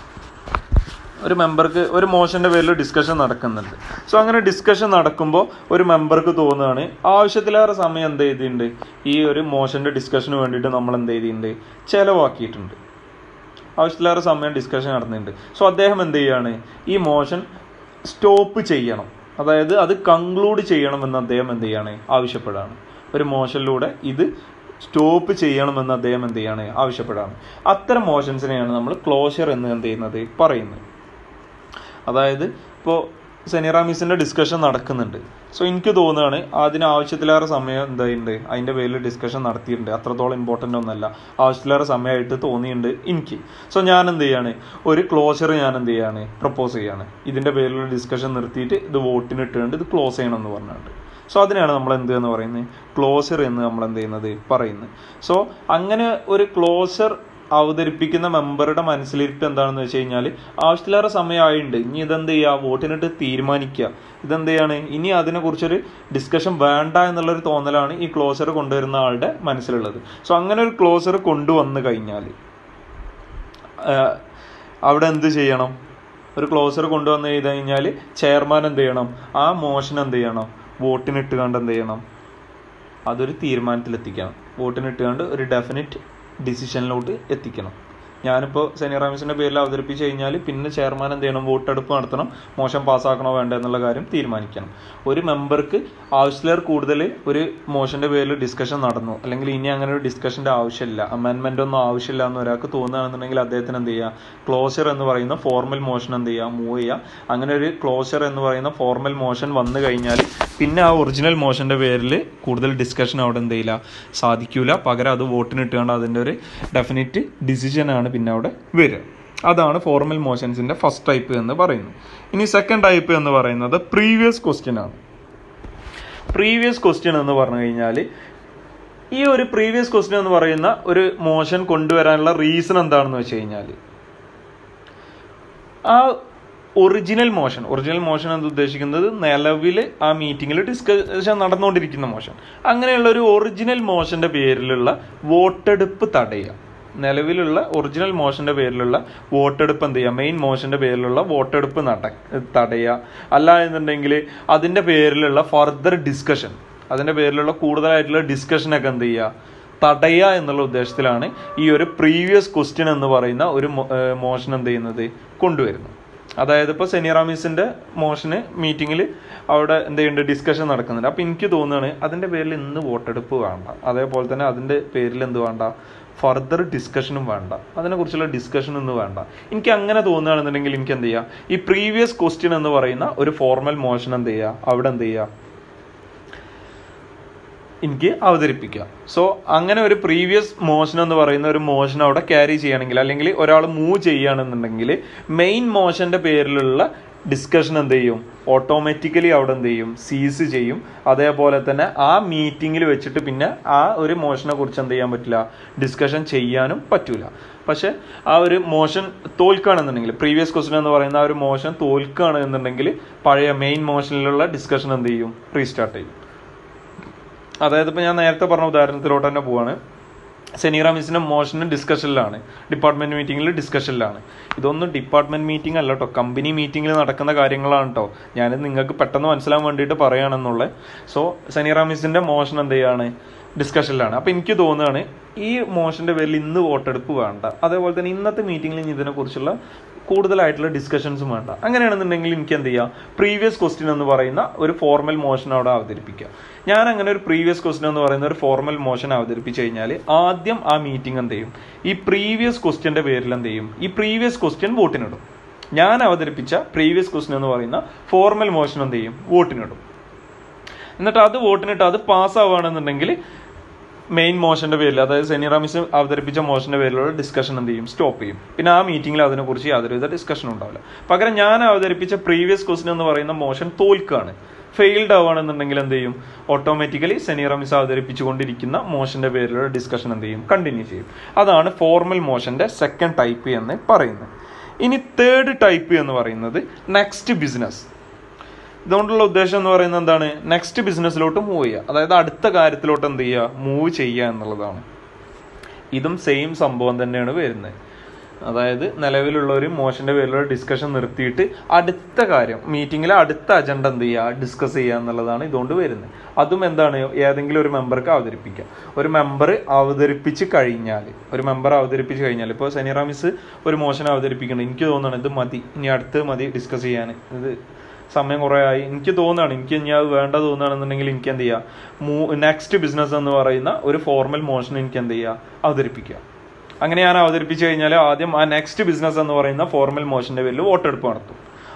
ഒരു മെമ്പർക്ക് ഒരു മോശന്റെ പേരിൽ ഡിസ്കഷൻ നടക്കുന്നുണ്ട് സോ അങ്ങനെ ഡിസ്കഷൻ നടക്കുമ്പോൾ ഒരു മെമ്പർക്ക് തോന്നുകയാണ് ആവശ്യത്തിലേറെ സമയം എന്ത് ചെയ്തിട്ടുണ്ട് ഈ ഒരു മോശന്റെ ഡിസ്കഷന് വേണ്ടിയിട്ട് നമ്മൾ എന്ത് ചെയ്തിട്ടുണ്ട് ചെലവാക്കിയിട്ടുണ്ട് ആവശ്യത്തിലേറെ സമയം ഡിസ്കഷൻ നടന്നിട്ടുണ്ട് സോ അദ്ദേഹം എന്ത് ചെയ്യാണ് ഈ മോഷൻ സ്റ്റോപ്പ് ചെയ്യണം അതായത് അത് കൺക്ലൂഡ് ചെയ്യണമെന്ന് അദ്ദേഹം എന്ത് ചെയ്യാണ് ആവശ്യപ്പെടുകയാണ് ഒരു മോഷനിലൂടെ ഇത് സ്റ്റോപ്പ് ചെയ്യണമെന്ന് അദ്ദേഹം എന്ത് ചെയ്യാണ് ആവശ്യപ്പെടുകയാണ് അത്തരം മോഷൻസിനെയാണ് നമ്മൾ ക്ലോഷർ എന്ന് എന്ത് ചെയ്യുന്നത് പറയുന്നത് അതായത് ഇപ്പോൾ സെനിറാമിസിൻ്റെ ഡിസ്കഷൻ നടക്കുന്നുണ്ട് സോ എനിക്ക് തോന്നുകയാണ് അതിന് ആവശ്യത്തിലേറെ സമയം എന്തായിട്ടുണ്ട് അതിൻ്റെ പേരിൽ ഡിസ്കഷൻ നടത്തിയിട്ടുണ്ട് അത്രത്തോളം ഇമ്പോർട്ടൻ്റ് ഒന്നല്ല ആവശ്യത്തിലേറെ സമയമായിട്ട് തോന്നിയിട്ടുണ്ട് എനിക്ക് സോ ഞാൻ എന്ത് ചെയ്യാണ് ഒരു ക്ലോഷർ ഞാൻ എന്ത് ചെയ്യാണ് പ്രപ്പോസ് ചെയ്യാണ് ഇതിൻ്റെ പേരിലുള്ള ഡിസ്കഷൻ നിർത്തിയിട്ട് ഇത് വോട്ടിന് ഇട്ടുകൊണ്ട് ഇത് ക്ലോസ് ചെയ്യണം എന്ന് പറഞ്ഞിട്ട് സോ അതിനാണ് നമ്മൾ എന്ത് എന്ന് പറയുന്നത് ക്ലോസർ എന്ന് നമ്മൾ എന്ത് ചെയ്യുന്നത് പറയുന്നത് സോ അങ്ങനെ ഒരു ക്ലോസർ അവതരിപ്പിക്കുന്ന മെമ്പറുടെ മനസ്സിലിരിപ്പ് എന്താണെന്ന് വെച്ച് കഴിഞ്ഞാൽ ആവശ്യത്തിലേറെ സമയമായിട്ടുണ്ട് ഇനി ഇതെന്ത് ചെയ്യുക വോട്ടിനിട്ട് തീരുമാനിക്കുക ഇതെന്ത് ചെയ്യാണ് ഇനി അതിനെക്കുറിച്ചൊരു ഡിസ്കഷൻ വേണ്ട എന്നുള്ളൊരു തോന്നലാണ് ഈ ക്ലോസർ കൊണ്ടുവരുന്ന ആളുടെ മനസ്സിലുള്ളത് സോ അങ്ങനെ ഒരു ക്ലോസർ കൊണ്ടുവന്നു കഴിഞ്ഞാൽ അവിടെ എന്ത് ചെയ്യണം ഒരു ക്ലോസർ കൊണ്ടുവന്ന് ചെയ്ത് കഴിഞ്ഞാൽ ചെയർമാൻ എന്ത് ചെയ്യണം ആ മോഷൻ എന്ത് ചെയ്യണം വോട്ടിനിട്ട് കണ്ട് എന്ത് ചെയ്യണം അതൊരു തീരുമാനത്തിലെത്തിക്കണം വോട്ടിനിട്ട് കണ്ട് ഒരു ഡെഫിനറ്റ് ഡിസിഷനിലോട്ട് എത്തിക്കണം ഞാനിപ്പോൾ സെനിറാമിസിൻ്റെ പേരിൽ അവതരിപ്പിച്ച് കഴിഞ്ഞാൽ പിന്നെ ചെയർമാൻ എന്ത് ചെയ്യണം വോട്ടെടുപ്പ് നടത്തണം മോശം പാസ്സാക്കണോ വേണ്ട എന്നുള്ള കാര്യം തീരുമാനിക്കണം ഒരു മെമ്പർക്ക് ആവശ്യത്തിലേറെ കൂടുതൽ ഒരു മോശൻ്റെ പേരിൽ ഡിസ്കഷൻ നടന്നു അല്ലെങ്കിൽ ഇനി അങ്ങനെ ഒരു ഡിസ്കഷൻ്റെ ആവശ്യമില്ല അമെൻമെൻ്റ് ഒന്നും ആവശ്യമില്ല എന്ന് ഒരാൾക്ക് തോന്നുകയാണെന്നുണ്ടെങ്കിൽ അദ്ദേഹത്തിന് എന്ത് ചെയ്യുക ക്ലോസർ എന്ന് പറയുന്ന ഫോർമൽ മോഷൻ എന്ത് ചെയ്യുക മൂവ് ചെയ്യുക അങ്ങനെ ഒരു ക്ലോസർ എന്ന് പറയുന്ന ഫോർമൽ മോഷൻ വന്നു കഴിഞ്ഞാൽ പിന്നെ ആ ഒറിജിനൽ മോഷൻ്റെ പേരിൽ കൂടുതൽ ഡിസ്കഷൻ അവിടെ എന്ത് ചെയ്യില്ല സാധിക്കില്ല പകരം അത് വോട്ടിന് ഇട്ടുകൊണ്ട് അതിൻ്റെ ഒരു ഡെഫിനറ്റ് ഡിസിഷനാണ് പിന്നെ അവിടെ വരിക അതാണ് ഫോർമൽ മോഷൻസിൻ്റെ ഫസ്റ്റ് ടൈപ്പ് എന്ന് പറയുന്നത് ഇനി സെക്കൻഡ് ടൈപ്പ് എന്ന് പറയുന്നത് പ്രീവിയസ് ക്വസ്റ്റ്യൻ ആണ് പ്രീവിയസ് ക്വസ്റ്റ്യൻ എന്ന് പറഞ്ഞു കഴിഞ്ഞാൽ ഈ ഒരു പ്രീവിയസ് ക്വസ്റ്റ്യൻ എന്ന് പറയുന്ന ഒരു മോഷൻ കൊണ്ടുവരാനുള്ള റീസൺ എന്താണെന്ന് വെച്ച് കഴിഞ്ഞാൽ ആ ഒറിജിനൽ മോഷൻ ഒറിജിനൽ മോഷൻ എന്ന് ഉദ്ദേശിക്കുന്നത് നിലവിൽ ആ മീറ്റിങ്ങിൽ ഡിസ്കഷൻ നടന്നുകൊണ്ടിരിക്കുന്ന മോഷൻ അങ്ങനെയുള്ള ഒരു ഒറിജിനൽ മോഷന്റെ പേരിലുള്ള വോട്ടെടുപ്പ് തടയുക നിലവിലുള്ള ഒറിജിനൽ മോഷന്റെ പേരിലുള്ള വോട്ടെടുപ്പ് എന്ത് ചെയ്യുക മെയിൻ മോഷന്റെ പേരിലുള്ള വോട്ടെടുപ്പ് നട തടയുക അല്ല എന്നുണ്ടെങ്കിൽ അതിന്റെ പേരിലുള്ള ഫർദർ ഡിസ്കഷൻ അതിന്റെ പേരിലുള്ള കൂടുതലായിട്ടുള്ള ഡിസ്കഷനൊക്കെ എന്ത് ചെയ്യുക തടയുക എന്നുള്ള ഉദ്ദേശത്തിലാണ് ഈ ഒരു പ്രീവിയസ് ക്വസ്റ്റ്യൻ എന്ന് പറയുന്ന ഒരു മോഷൻ എന്ത് ചെയ്യുന്നത് കൊണ്ടുവരുന്നത് അതായത് ഇപ്പോൾ സെനിറാമിസിന്റെ മോഷന് മീറ്റിങ്ങിൽ അവിടെ എന്ത് ചെയ്യുന്നുണ്ട് ഡിസ്കഷൻ നടക്കുന്നുണ്ട് അപ്പോൾ എനിക്ക് തോന്നുകയാണ് അതിന്റെ പേരിൽ ഇന്ന് വോട്ടെടുപ്പ് വേണ്ട അതേപോലെ തന്നെ അതിന്റെ പേരിൽ എന്ത് വേണ്ട ഫർദർ ഡിസ്കഷനും വേണ്ട അതിനെക്കുറിച്ചുള്ള ഡിസ്കഷൻ ഒന്നും വേണ്ട എനിക്ക് അങ്ങനെ തോന്നുകയാണെന്നുണ്ടെങ്കിൽ എനിക്ക് എന്ത് ചെയ്യാം ഈ പ്രീവിയസ് ക്വസ്റ്റ്യൻ എന്ന് പറയുന്ന ഒരു ഫോർമൽ മോഷൻ എന്ത് ചെയ്യുക അവിടെ എന്ത് ചെയ്യുക എനിക്ക് അവതരിപ്പിക്കുക സോ അങ്ങനെ ഒരു പ്രീവിയസ് മോഷൻ എന്ന് പറയുന്ന ഒരു മോഷൻ അവിടെ ക്യാരി ചെയ്യണമെങ്കിൽ അല്ലെങ്കിൽ ഒരാൾ മൂവ് ചെയ്യുകയാണെന്നുണ്ടെങ്കിൽ മെയിൻ മോഷന്റെ പേരിലുള്ള ഡിസ്കഷൻ എന്ത് ചെയ്യും ഓട്ടോമാറ്റിക്കലി അവിടെ എന്ത് ചെയ്യും സീസ് ചെയ്യും അതേപോലെ തന്നെ ആ മീറ്റിങ്ങിൽ വെച്ചിട്ട് പിന്നെ ആ ഒരു മോഷനെ കുറിച്ച് എന്ത് ചെയ്യാൻ പറ്റില്ല ഡിസ്കഷൻ ചെയ്യാനും പറ്റൂല പക്ഷെ ആ ഒരു മോഷൻ തോൽക്കുകയാണെന്നുണ്ടെങ്കിൽ പ്രീവിയസ് ക്വസ്റ്റൻ എന്ന് പറയുന്ന ആ ഒരു മോഷൻ തോൽക്കുകയാണ് എന്നുണ്ടെങ്കിൽ പഴയ മെയിൻ മോഷനിലുള്ള ഡിസ്കഷൻ എന്ത് ചെയ്യും റീസ്റ്റാർട്ട് ചെയ്യും അതായത് ഇപ്പോൾ ഞാൻ നേരത്തെ പറഞ്ഞ ഉദാഹരണത്തിലോട്ട് തന്നെ പോവാണ് സെനീറ മിസ്സിന്റെ മോഷന് ഡിസ്കഷനിലാണ് ഡിപ്പാർട്ട്മെന്റ് മീറ്റിംഗിൽ ഡിസ്കഷനിലാണ് ഇതൊന്നും ഡിപ്പാർട്ട്മെന്റ് മീറ്റിംഗ് അല്ല കേട്ടോ കമ്പനി മീറ്റിംഗിൽ നടക്കുന്ന കാര്യങ്ങളാണ് കേട്ടോ ഞാനിത് നിങ്ങൾക്ക് പെട്ടെന്ന് മനസ്സിലാൻ വേണ്ടിയിട്ട് പറയുകയാണെന്നുള്ളത് സോ സെനീറ മിസ്സിന്റെ മോഷൻ എന്ത് ചെയ്യാണ് ഡിസ്കഷനിലാണ് അപ്പോൾ എനിക്ക് തോന്നുകയാണ് ഈ മോഷന്റെ പേരിൽ ഇന്ന് വോട്ടെടുപ്പ് വേണ്ട അതേപോലെ തന്നെ ഇന്നത്തെ മീറ്റിംഗിൽ ഇനി ഇതിനെക്കുറിച്ചുള്ള കൂടുതലായിട്ടുള്ള ഡിസ്കഷൻസും വേണ്ട അങ്ങനെയാണെന്നുണ്ടെങ്കിൽ എനിക്ക് എന്ത് ചെയ്യാം പ്രീവിയസ് ക്വസ്റ്റ്യൻ എന്ന് പറയുന്ന ഒരു ഫോർമൽ മോഷൻ അവിടെ അവതരിപ്പിക്കുക ഞാൻ അങ്ങനെ ഒരു പ്രീവിയസ് ക്വസ്റ്റ്യൻ എന്ന് പറയുന്ന ഒരു ഫോർമൽ മോഷൻ അവതരിപ്പിച്ചു കഴിഞ്ഞാൽ ആദ്യം ആ മീറ്റിംഗ് എന്ത് ചെയ്യും ഈ പ്രീവിയസ് ക്വസ്റ്റ്യന്റെ പേരിൽ എന്ത് ചെയ്യും ഈ പ്രീവിയസ് ക്വസ്റ്റ്യൻ വോട്ടിനിടും ഞാൻ അവതരിപ്പിച്ച പ്രീവിയസ് ക്വസ്റ്റ്യൻ എന്ന് പറയുന്ന ഫോർമൽ മോഷൻ എന്ത് ചെയ്യും വോട്ടിനിടും എന്നിട്ട് അത് വോട്ടിനിട്ട് അത് പാസ്സാവുകയാണെന്നുണ്ടെങ്കിൽ മെയിൻ മോഷന്റെ പേരിൽ അതായത് സെനിറാമിസ് അവതരിപ്പിച്ച മോഷന്റെ പേരിലുള്ള ഡിസ്കഷൻ എന്ത് ചെയ്യും സ്റ്റോപ്പ് ചെയ്യും പിന്നെ ആ മീറ്റിംഗിൽ അതിനെക്കുറിച്ച് യാതൊരുവിധ ഡിസ്കഷൻ ഉണ്ടാവില്ല പകരം ഞാൻ അവതരിപ്പിച്ച പ്രീവിയസ് ക്വസ്റ്റൻ എന്ന് പറയുന്ന മോഷൻ തോൽക്കുകയാണ് ഫെയിൽഡ് ആവുകയാണെന്നുണ്ടെങ്കിൽ എന്ത് ചെയ്യും ഓട്ടോമാറ്റിക്കലി സെനിറാമിസ് അവതരിപ്പിച്ചുകൊണ്ടിരിക്കുന്ന മോഷന്റെ പേരിലുള്ള ഡിസ്കഷൻ എന്ത് ചെയ്യും കണ്ടിന്യൂ ചെയ്യും അതാണ് ഫോർമൽ മോഷന്റെ സെക്കൻഡ് ടൈപ്പ് എന്ന് പറയുന്നത് ഇനി തേർഡ് ടൈപ്പ് എന്ന് പറയുന്നത് നെക്സ്റ്റ് ബിസിനസ് ഇതുകൊണ്ടുള്ള ഉദ്ദേശം എന്ന് പറയുന്നത് എന്താണ് നെക്സ്റ്റ് ബിസിനസ്സിലോട്ട് മൂവ് ചെയ്യുക അതായത് അടുത്ത കാര്യത്തിലോട്ട് എന്ത് ചെയ്യുക മൂവ് ചെയ്യുക എന്നുള്ളതാണ് ഇതും സെയിം സംഭവം തന്നെയാണ് വരുന്നത് അതായത് നിലവിലുള്ള ഒരു മോശന്റെ പേരിലുള്ള ഡിസ്കഷൻ നിർത്തിയിട്ട് അടുത്ത കാര്യം മീറ്റിങ്ങിലെ അടുത്ത അജണ്ട എന്ത് ചെയ്യുക ഡിസ്കസ് ചെയ്യുക എന്നുള്ളതാണ് ഇതുകൊണ്ട് വരുന്നത് അതും എന്താണ് ഏതെങ്കിലും ഒരു മെമ്പർക്ക് അവതരിപ്പിക്കുക ഒരു മെമ്പർ അവതരിപ്പിച്ച് കഴിഞ്ഞാൽ ഒരു മെമ്പർ അവതരിപ്പിച്ച് കഴിഞ്ഞാൽ ഇപ്പോൾ സെനിറാമിസ് ഒരു മോഷൻ അവതരിപ്പിക്കണം എനിക്ക് തോന്നുന്നു ഇത് മതി ഇനി അടുത്ത് മതി ഡിസ്കസ് ചെയ്യാൻ ഇത് സമയം കുറേ ആയി എനിക്ക് തോന്നുകയാണ് എനിക്ക് ഇനി അത് വേണ്ട തോന്നുകയാണെന്നുണ്ടെങ്കിൽ എനിക്ക് എന്ത് ചെയ്യാം മൂ നെക്സ്റ്റ് ബിസിനസ് എന്ന് പറയുന്ന ഒരു ഫോർമൽ മോഷൻ എനിക്ക് എന്ത് ചെയ്യുക അവതരിപ്പിക്കുക അങ്ങനെ ഞാൻ അവതരിപ്പിച്ചു കഴിഞ്ഞാൽ ആദ്യം ആ നെക്സ്റ്റ് ബിസിനസ് എന്ന് പറയുന്ന ഫോർമൽ മോഷന്റെ പേരിൽ വോട്ടെടുപ്പ് നടത്തും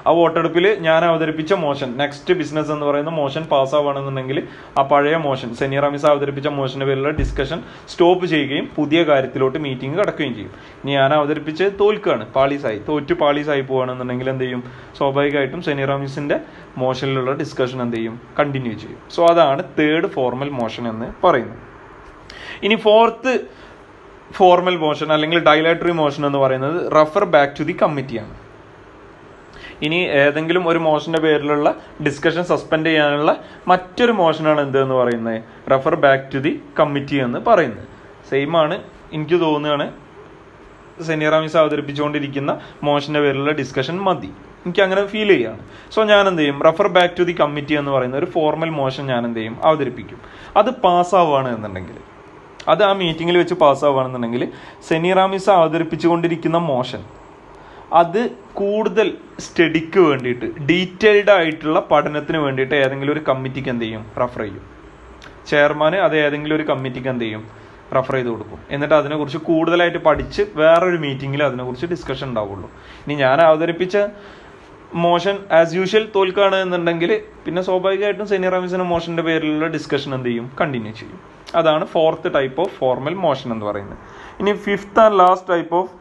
ആ വോട്ടെടുപ്പിൽ ഞാൻ അവതരിപ്പിച്ച മോഷൻ നെക്സ്റ്റ് ബിസിനസ് എന്ന് പറയുന്ന മോഷൻ പാസ്സാവുകയാണെന്നുണ്ടെങ്കിൽ ആ പഴയ മോഷൻ സെനിയറാമിസ് അവതരിപ്പിച്ച മോഷന്റെ പേരിലുള്ള ഡിസ്കഷൻ സ്റ്റോപ്പ് ചെയ്യുകയും പുതിയ കാര്യത്തിലോട്ട് മീറ്റിംഗ് കടക്കുകയും ചെയ്യും ഇനി ഞാൻ അവതരിപ്പിച്ച് തോൽക്കുകയാണ് പാളീസായി തോറ്റു പാളീസായി പോവുകയാണെന്നുണ്ടെങ്കിൽ എന്ത് ചെയ്യും സ്വാഭാവികമായിട്ടും സെനിയറാമിസിന്റെ മോഷനിലുള്ള ഡിസ്കഷൻ എന്ത് ചെയ്യും കണ്ടിന്യൂ ചെയ്യും സോ അതാണ് തേർഡ് ഫോർമൽ മോഷൻ എന്ന് പറയുന്നത് ഇനി ഫോർത്ത് ഫോർമൽ മോഷൻ അല്ലെങ്കിൽ ഡൈലാറ്ററി മോഷൻ എന്ന് പറയുന്നത് റഫർ ബാക്ക് ടു ദി കമ്മിറ്റിയാണ് ഇനി ഏതെങ്കിലും ഒരു മോഷന്റെ പേരിലുള്ള ഡിസ്കഷൻ സസ്പെൻഡ് ചെയ്യാനുള്ള മറ്റൊരു മോഷനാണ് എന്ത് എന്ന് പറയുന്നത് refer back to the committee എന്ന് പറയുന്നത് സെയിം ആണ് എനിക്ക് തോന്നുകയാണ് സെനിയറാമിസ് അവതരിപ്പിച്ചുകൊണ്ടിരിക്കുന്ന മോഷന്റെ പേരിലുള്ള ഡിസ്കഷൻ മതി എനിക്ക് അങ്ങനെ ഫീൽ ചെയ്യാണ് സോ ഞാൻ എന്ത് ചെയ്യും refer back to the committee എന്ന് പറയുന്ന ഒരു ഫോർമൽ മോഷൻ ഞാൻ എന്ത് ചെയ്യും അവതരിപ്പിക്കും അത് പാസ്സാവുകയാണ് എന്നുണ്ടെങ്കിൽ അത് ആ മീറ്റിങ്ങിൽ വെച്ച് പാസ്സാവുകയാണെന്നുണ്ടെങ്കിൽ സെനിറാമിസ് അവതരിപ്പിച്ചുകൊണ്ടിരിക്കുന്ന മോഷൻ അത് കൂടുതൽ സ്റ്റഡിക്ക് വേണ്ടിയിട്ട് ഡീറ്റെയിൽഡ് ആയിട്ടുള്ള പഠനത്തിന് വേണ്ടിയിട്ട് ഏതെങ്കിലും ഒരു കമ്മിറ്റിക്ക് എന്ത് ചെയ്യും റഫർ ചെയ്യും ചെയർമാൻ അത് ഏതെങ്കിലും ഒരു കമ്മിറ്റിക്ക് എന്ത് ചെയ്യും റഫർ ചെയ്ത് കൊടുക്കും എന്നിട്ട് അതിനെക്കുറിച്ച് കൂടുതലായിട്ട് പഠിച്ച് വേറൊരു മീറ്റിങ്ങിൽ അതിനെക്കുറിച്ച് ഡിസ്കഷൻ ഉണ്ടാവുള്ളൂ ഇനി ഞാൻ അവതരിപ്പിച്ച മോഷൻ ആസ് യൂഷ്വൽ തോൽക്കുകയാണ് എന്നുണ്ടെങ്കിൽ പിന്നെ സ്വാഭാവികമായിട്ടും സെനിയർ റമീസിന്റെ മോഷന്റെ പേരിലുള്ള ഡിസ്കഷൻ എന്ത് ചെയ്യും കണ്ടിന്യൂ ചെയ്യും അതാണ് fourth type of formal motion എന്ന് പറയുന്നത് ഇനി fifth and last type of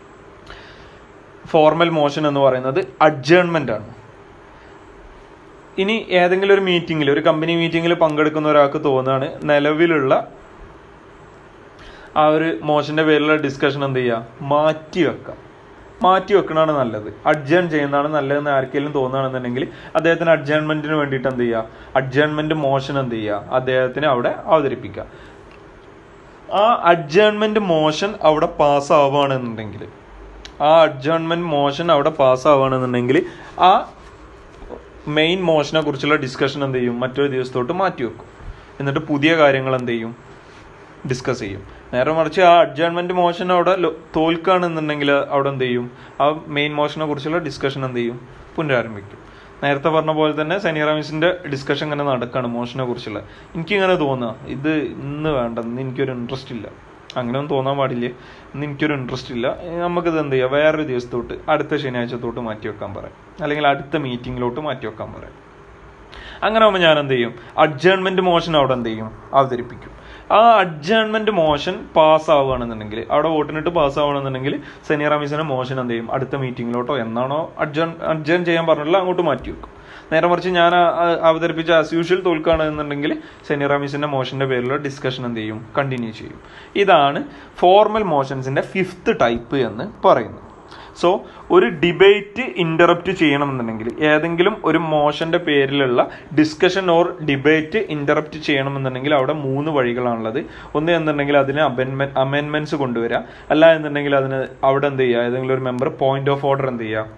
formal motion എന്ന് പറയുന്നത് അഡ്ജേൺമെന്റ് ആണ് ഇനി ഏതെങ്കിലും ഒരു മീറ്റിംഗിൽ ഒരു കമ്പനി മീറ്റിംഗിൽ പങ്കെടുക്കുന്ന ഒരാൾക്ക് തോന്നുകയാണ് നിലവിലുള്ള ആ ഒരു മോഷന്റെ പേരിലുള്ള ഡിസ്കഷൻ എന്ത് ചെയ്യുക മാറ്റി വെക്കാം മാറ്റി വെക്കണതാണ് നല്ലത് അഡ്ജേൺ ചെയ്യുന്നതാണ് നല്ലതെന്ന് ആർക്കെങ്കിലും തോന്നുകയാണെന്നുണ്ടെങ്കിൽ അദ്ദേഹത്തിന് അഡ്ജേൺമെന്റിന് വേണ്ടിയിട്ട് എന്ത് ചെയ്യുക അഡ്ജേൺമെന്റ് മോഷൻ എന്ത് ചെയ്യുക അദ്ദേഹത്തിന് അവിടെ അവതരിപ്പിക്കുക ആ അഡ്ജേൺമെന്റ് മോഷൻ അവിടെ പാസ്സാവുകയാണെന്നുണ്ടെങ്കിൽ ആ അഡ്ജേൺമെന്റ് മോഷൻ അവിടെ പാസ്സാവുകയാണെന്നുണ്ടെങ്കിൽ ആ മെയിൻ മോഷനെ കുറിച്ചുള്ള ഡിസ്കഷൻ എന്ത് ചെയ്യും മറ്റൊരു ദിവസത്തോട്ട് മാറ്റി വെക്കും എന്നിട്ട് പുതിയ കാര്യങ്ങൾ എന്ത് ചെയ്യും ഡിസ്കസ് ചെയ്യും നേരെ മറിച്ച് ആ അഡ്ജേൺമെന്റ് മോഷൻ അവിടെ ലോ- തോൽക്കുകയാണെന്നുണ്ടെങ്കിൽ അവിടെ എന്ത് ചെയ്യും ആ മെയിൻ മോഷനെ കുറിച്ചുള്ള ഡിസ്കഷൻ എന്ത് ചെയ്യും പുനരാരംഭിക്കും നേരത്തെ പറഞ്ഞ പോലെ തന്നെ സനിയറാമിസിന്റെ ഡിസ്കഷൻ ഇങ്ങനെ നടക്കാണ് മോഷനെ കുറിച്ചുള്ള എനിക്കിങ്ങനെ തോന്നുക ഇത് ഇന്ന് വേണ്ട ഇന്ന് എനിക്കൊരു ഇൻട്രസ്റ്റ് ഇല്ല അങ്ങനെ ഒന്നും തോന്നാൻ പാടില്ല ഇന്ന് എനിക്കൊരു ഇൻട്രസ്റ്റ് ഇല്ല ഏ, നമുക്കിത് എന്ത് ചെയ്യാം വേറൊരു ദിവസത്തോട്ട് അടുത്ത ശനിയാഴ്ചത്തോട്ട് മാറ്റി വെക്കാൻ പറയാം അല്ലെങ്കിൽ അടുത്ത മീറ്റിങ്ങിലോട്ട് മാറ്റി വെക്കാൻ പറയാം അങ്ങനെ ആകുമ്പോൾ ഞാൻ എന്ത് ചെയ്യും അഡ്ജേൺമെന്റ് മോഷൻ അവിടെ എന്ത് ചെയ്യും അവതരിപ്പിക്കും ആ അഡ്ജേൺമെന്റ് മോഷൻ പാസ് ആവുകയാണെന്നുണ്ടെങ്കിൽ അവിടെ വോട്ടിനിട്ട് പാസ് ആവുകയാണെന്നുണ്ടെങ്കിൽ സെനിയറാമിസിന്റെ മോഷൻ എന്ത് ചെയ്യും അടുത്ത മീറ്റിങ്ങിലോട്ടോ എന്നാണോ അഡ്ജേൺ അഡ്ജേൺ ചെയ്യാൻ പറഞ്ഞില്ല അങ്ങോട്ട് മാറ്റി വെക്കും നേരെ മറിച്ച് ഞാൻ ആ- ആ അവതരിപ്പിച്ച ആസ് യൂഷ്വൽ തോൽക്കുകയാണെന്നുണ്ടെങ്കിൽ സെനിയറാമിസിന്റെ മോഷന്റെ പേരിലുള്ള ഡിസ്കഷൻ എന്ത് ചെയ്യും കണ്ടിന്യൂ ചെയ്യും ഇതാണ് ഫോർമൽ മോഷൻസിന്റെ ഫിഫ്ത്ത് ടൈപ്പ് എന്ന് പറയുന്നത് സോ ഒരു ഡിബേറ്റ് ഇന്ററപ്റ്റ് ചെയ്യണമെന്നുണ്ടെങ്കിൽ ഏതെങ്കിലും ഒരു മോഷന്റെ പേരിലുള്ള ഡിസ്കഷൻ ഓർ ഡിബേറ്റ് ഇന്ററപ്റ്റ് ചെയ്യണമെന്നുണ്ടെങ്കിൽ അവിടെ മൂന്ന് വഴികളാണുള്ളത് ഒന്ന് എന്നുണ്ടെങ്കിൽ അതിന് അമെൻമെന്റ്സ് കൊണ്ടുവരിക അല്ല എന്നുണ്ടെങ്കിൽ അതിന് അവിടെ എന്ത് ചെയ്യുക ഏതെങ്കിലും ഒരു മെമ്പർ പോയിന്റ് ഓഫ് ഓർഡർ എന്ത് ചെയ്യുക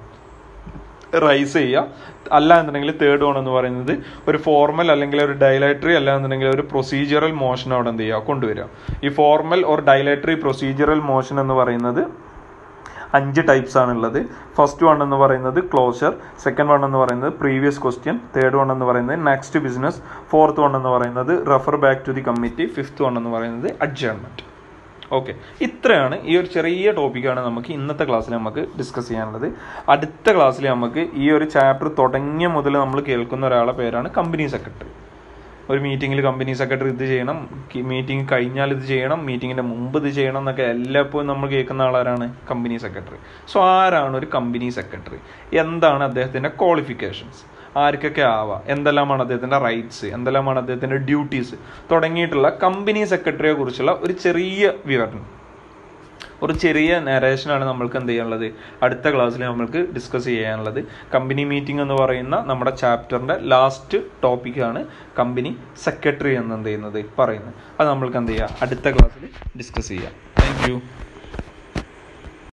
റൈസ് ചെയ്യുക അല്ല എന്നുണ്ടെങ്കിൽ തേർഡ് വൺ എന്ന് പറയുന്നത് ഒരു ഫോർമൽ അല്ലെങ്കിൽ ഒരു ഡയലൈറ്ററി അല്ല എന്നുണ്ടെങ്കിൽ ഒരു പ്രൊസീജിയറൽ മോഷൻ അവിടെ എന്ത് ചെയ്യുക കൊണ്ടുവരിക ഈ formal or dilatory procedural motion എന്ന് പറയുന്നത് അഞ്ച് ടൈപ്സ് ആണുള്ളത് ഫസ്റ്റ് വൺ എന്ന് പറയുന്നത് ക്ലോഷർ സെക്കൻഡ് വൺ എന്ന് പറയുന്നത് പ്രീവിയസ് ക്വസ്റ്റ്യൻ തേർഡ് വൺ എന്ന് പറയുന്നത് നെക്സ്റ്റ് ബിസിനസ് ഫോർത്ത് വൺ എന്ന് പറയുന്നത് refer back to the committee fifth one എന്ന് പറയുന്നത് അഡ്ജേൺമെന്റ് ഓക്കെ ഇത്രയാണ് ഈ ഒരു ചെറിയ ടോപ്പിക്കാണ് നമുക്ക് ഇന്നത്തെ ക്ലാസ്സിൽ നമുക്ക് ഡിസ്കസ് ചെയ്യാനുള്ളത് അടുത്ത ക്ലാസ്സിൽ നമുക്ക് ഈ ഒരു ചാപ്റ്റർ തുടങ്ങിയ മുതൽ നമ്മൾ കേൾക്കുന്ന ഒരാളെ പേരാണ് കമ്പനി സെക്രട്ടറി ഒരു മീറ്റിങ്ങിൽ കമ്പനി സെക്രട്ടറി ഇത് ചെയ്യണം മീറ്റിംഗ് കഴിഞ്ഞാൽ ഇത് ചെയ്യണം മീറ്റിങ്ങിന്റെ മുമ്പ് ഇത് ചെയ്യണം എന്നൊക്കെ എല്ലായ്പ്പോഴും നമ്മൾ കേൾക്കുന്ന ആളാരാണ് കമ്പനി സെക്രട്ടറി സോ ആരാണ് ഒരു കമ്പനി സെക്രട്ടറി എന്താണ് അദ്ദേഹത്തിന്റെ ക്വാളിഫിക്കേഷൻസ് ആർക്കൊക്കെ ആവാം എന്തെല്ലാമാണ് അദ്ദേഹത്തിന്റെ റൈറ്റ്സ് എന്തെല്ലാമാണ് അദ്ദേഹത്തിന്റെ ഡ്യൂട്ടീസ് തുടങ്ങിയിട്ടുള്ള കമ്പനി സെക്രട്ടറിയെ കുറിച്ചുള്ള ഒരു ചെറിയ വിവരണം ഒരു ചെറിയ നരേഷനാണ് നമ്മൾക്ക് എന്ത് ചെയ്യാനുള്ളത് അടുത്ത ക്ലാസ്സിൽ നമ്മൾക്ക് ഡിസ്കസ് ചെയ്യാനുള്ളത് കമ്പനി മീറ്റിംഗ് എന്ന് പറയുന്ന നമ്മുടെ ചാപ്റ്ററിന്റെ ലാസ്റ്റ് ടോപ്പിക്കാണ് കമ്പനി സെക്രട്ടറി എന്ന് എന്ത് ചെയ്യുന്നത് പറയുന്നത് അത് നമ്മൾക്ക് എന്ത് ചെയ്യാം അടുത്ത ക്ലാസ്സിൽ ഡിസ്കസ് ചെയ്യാം താങ്ക്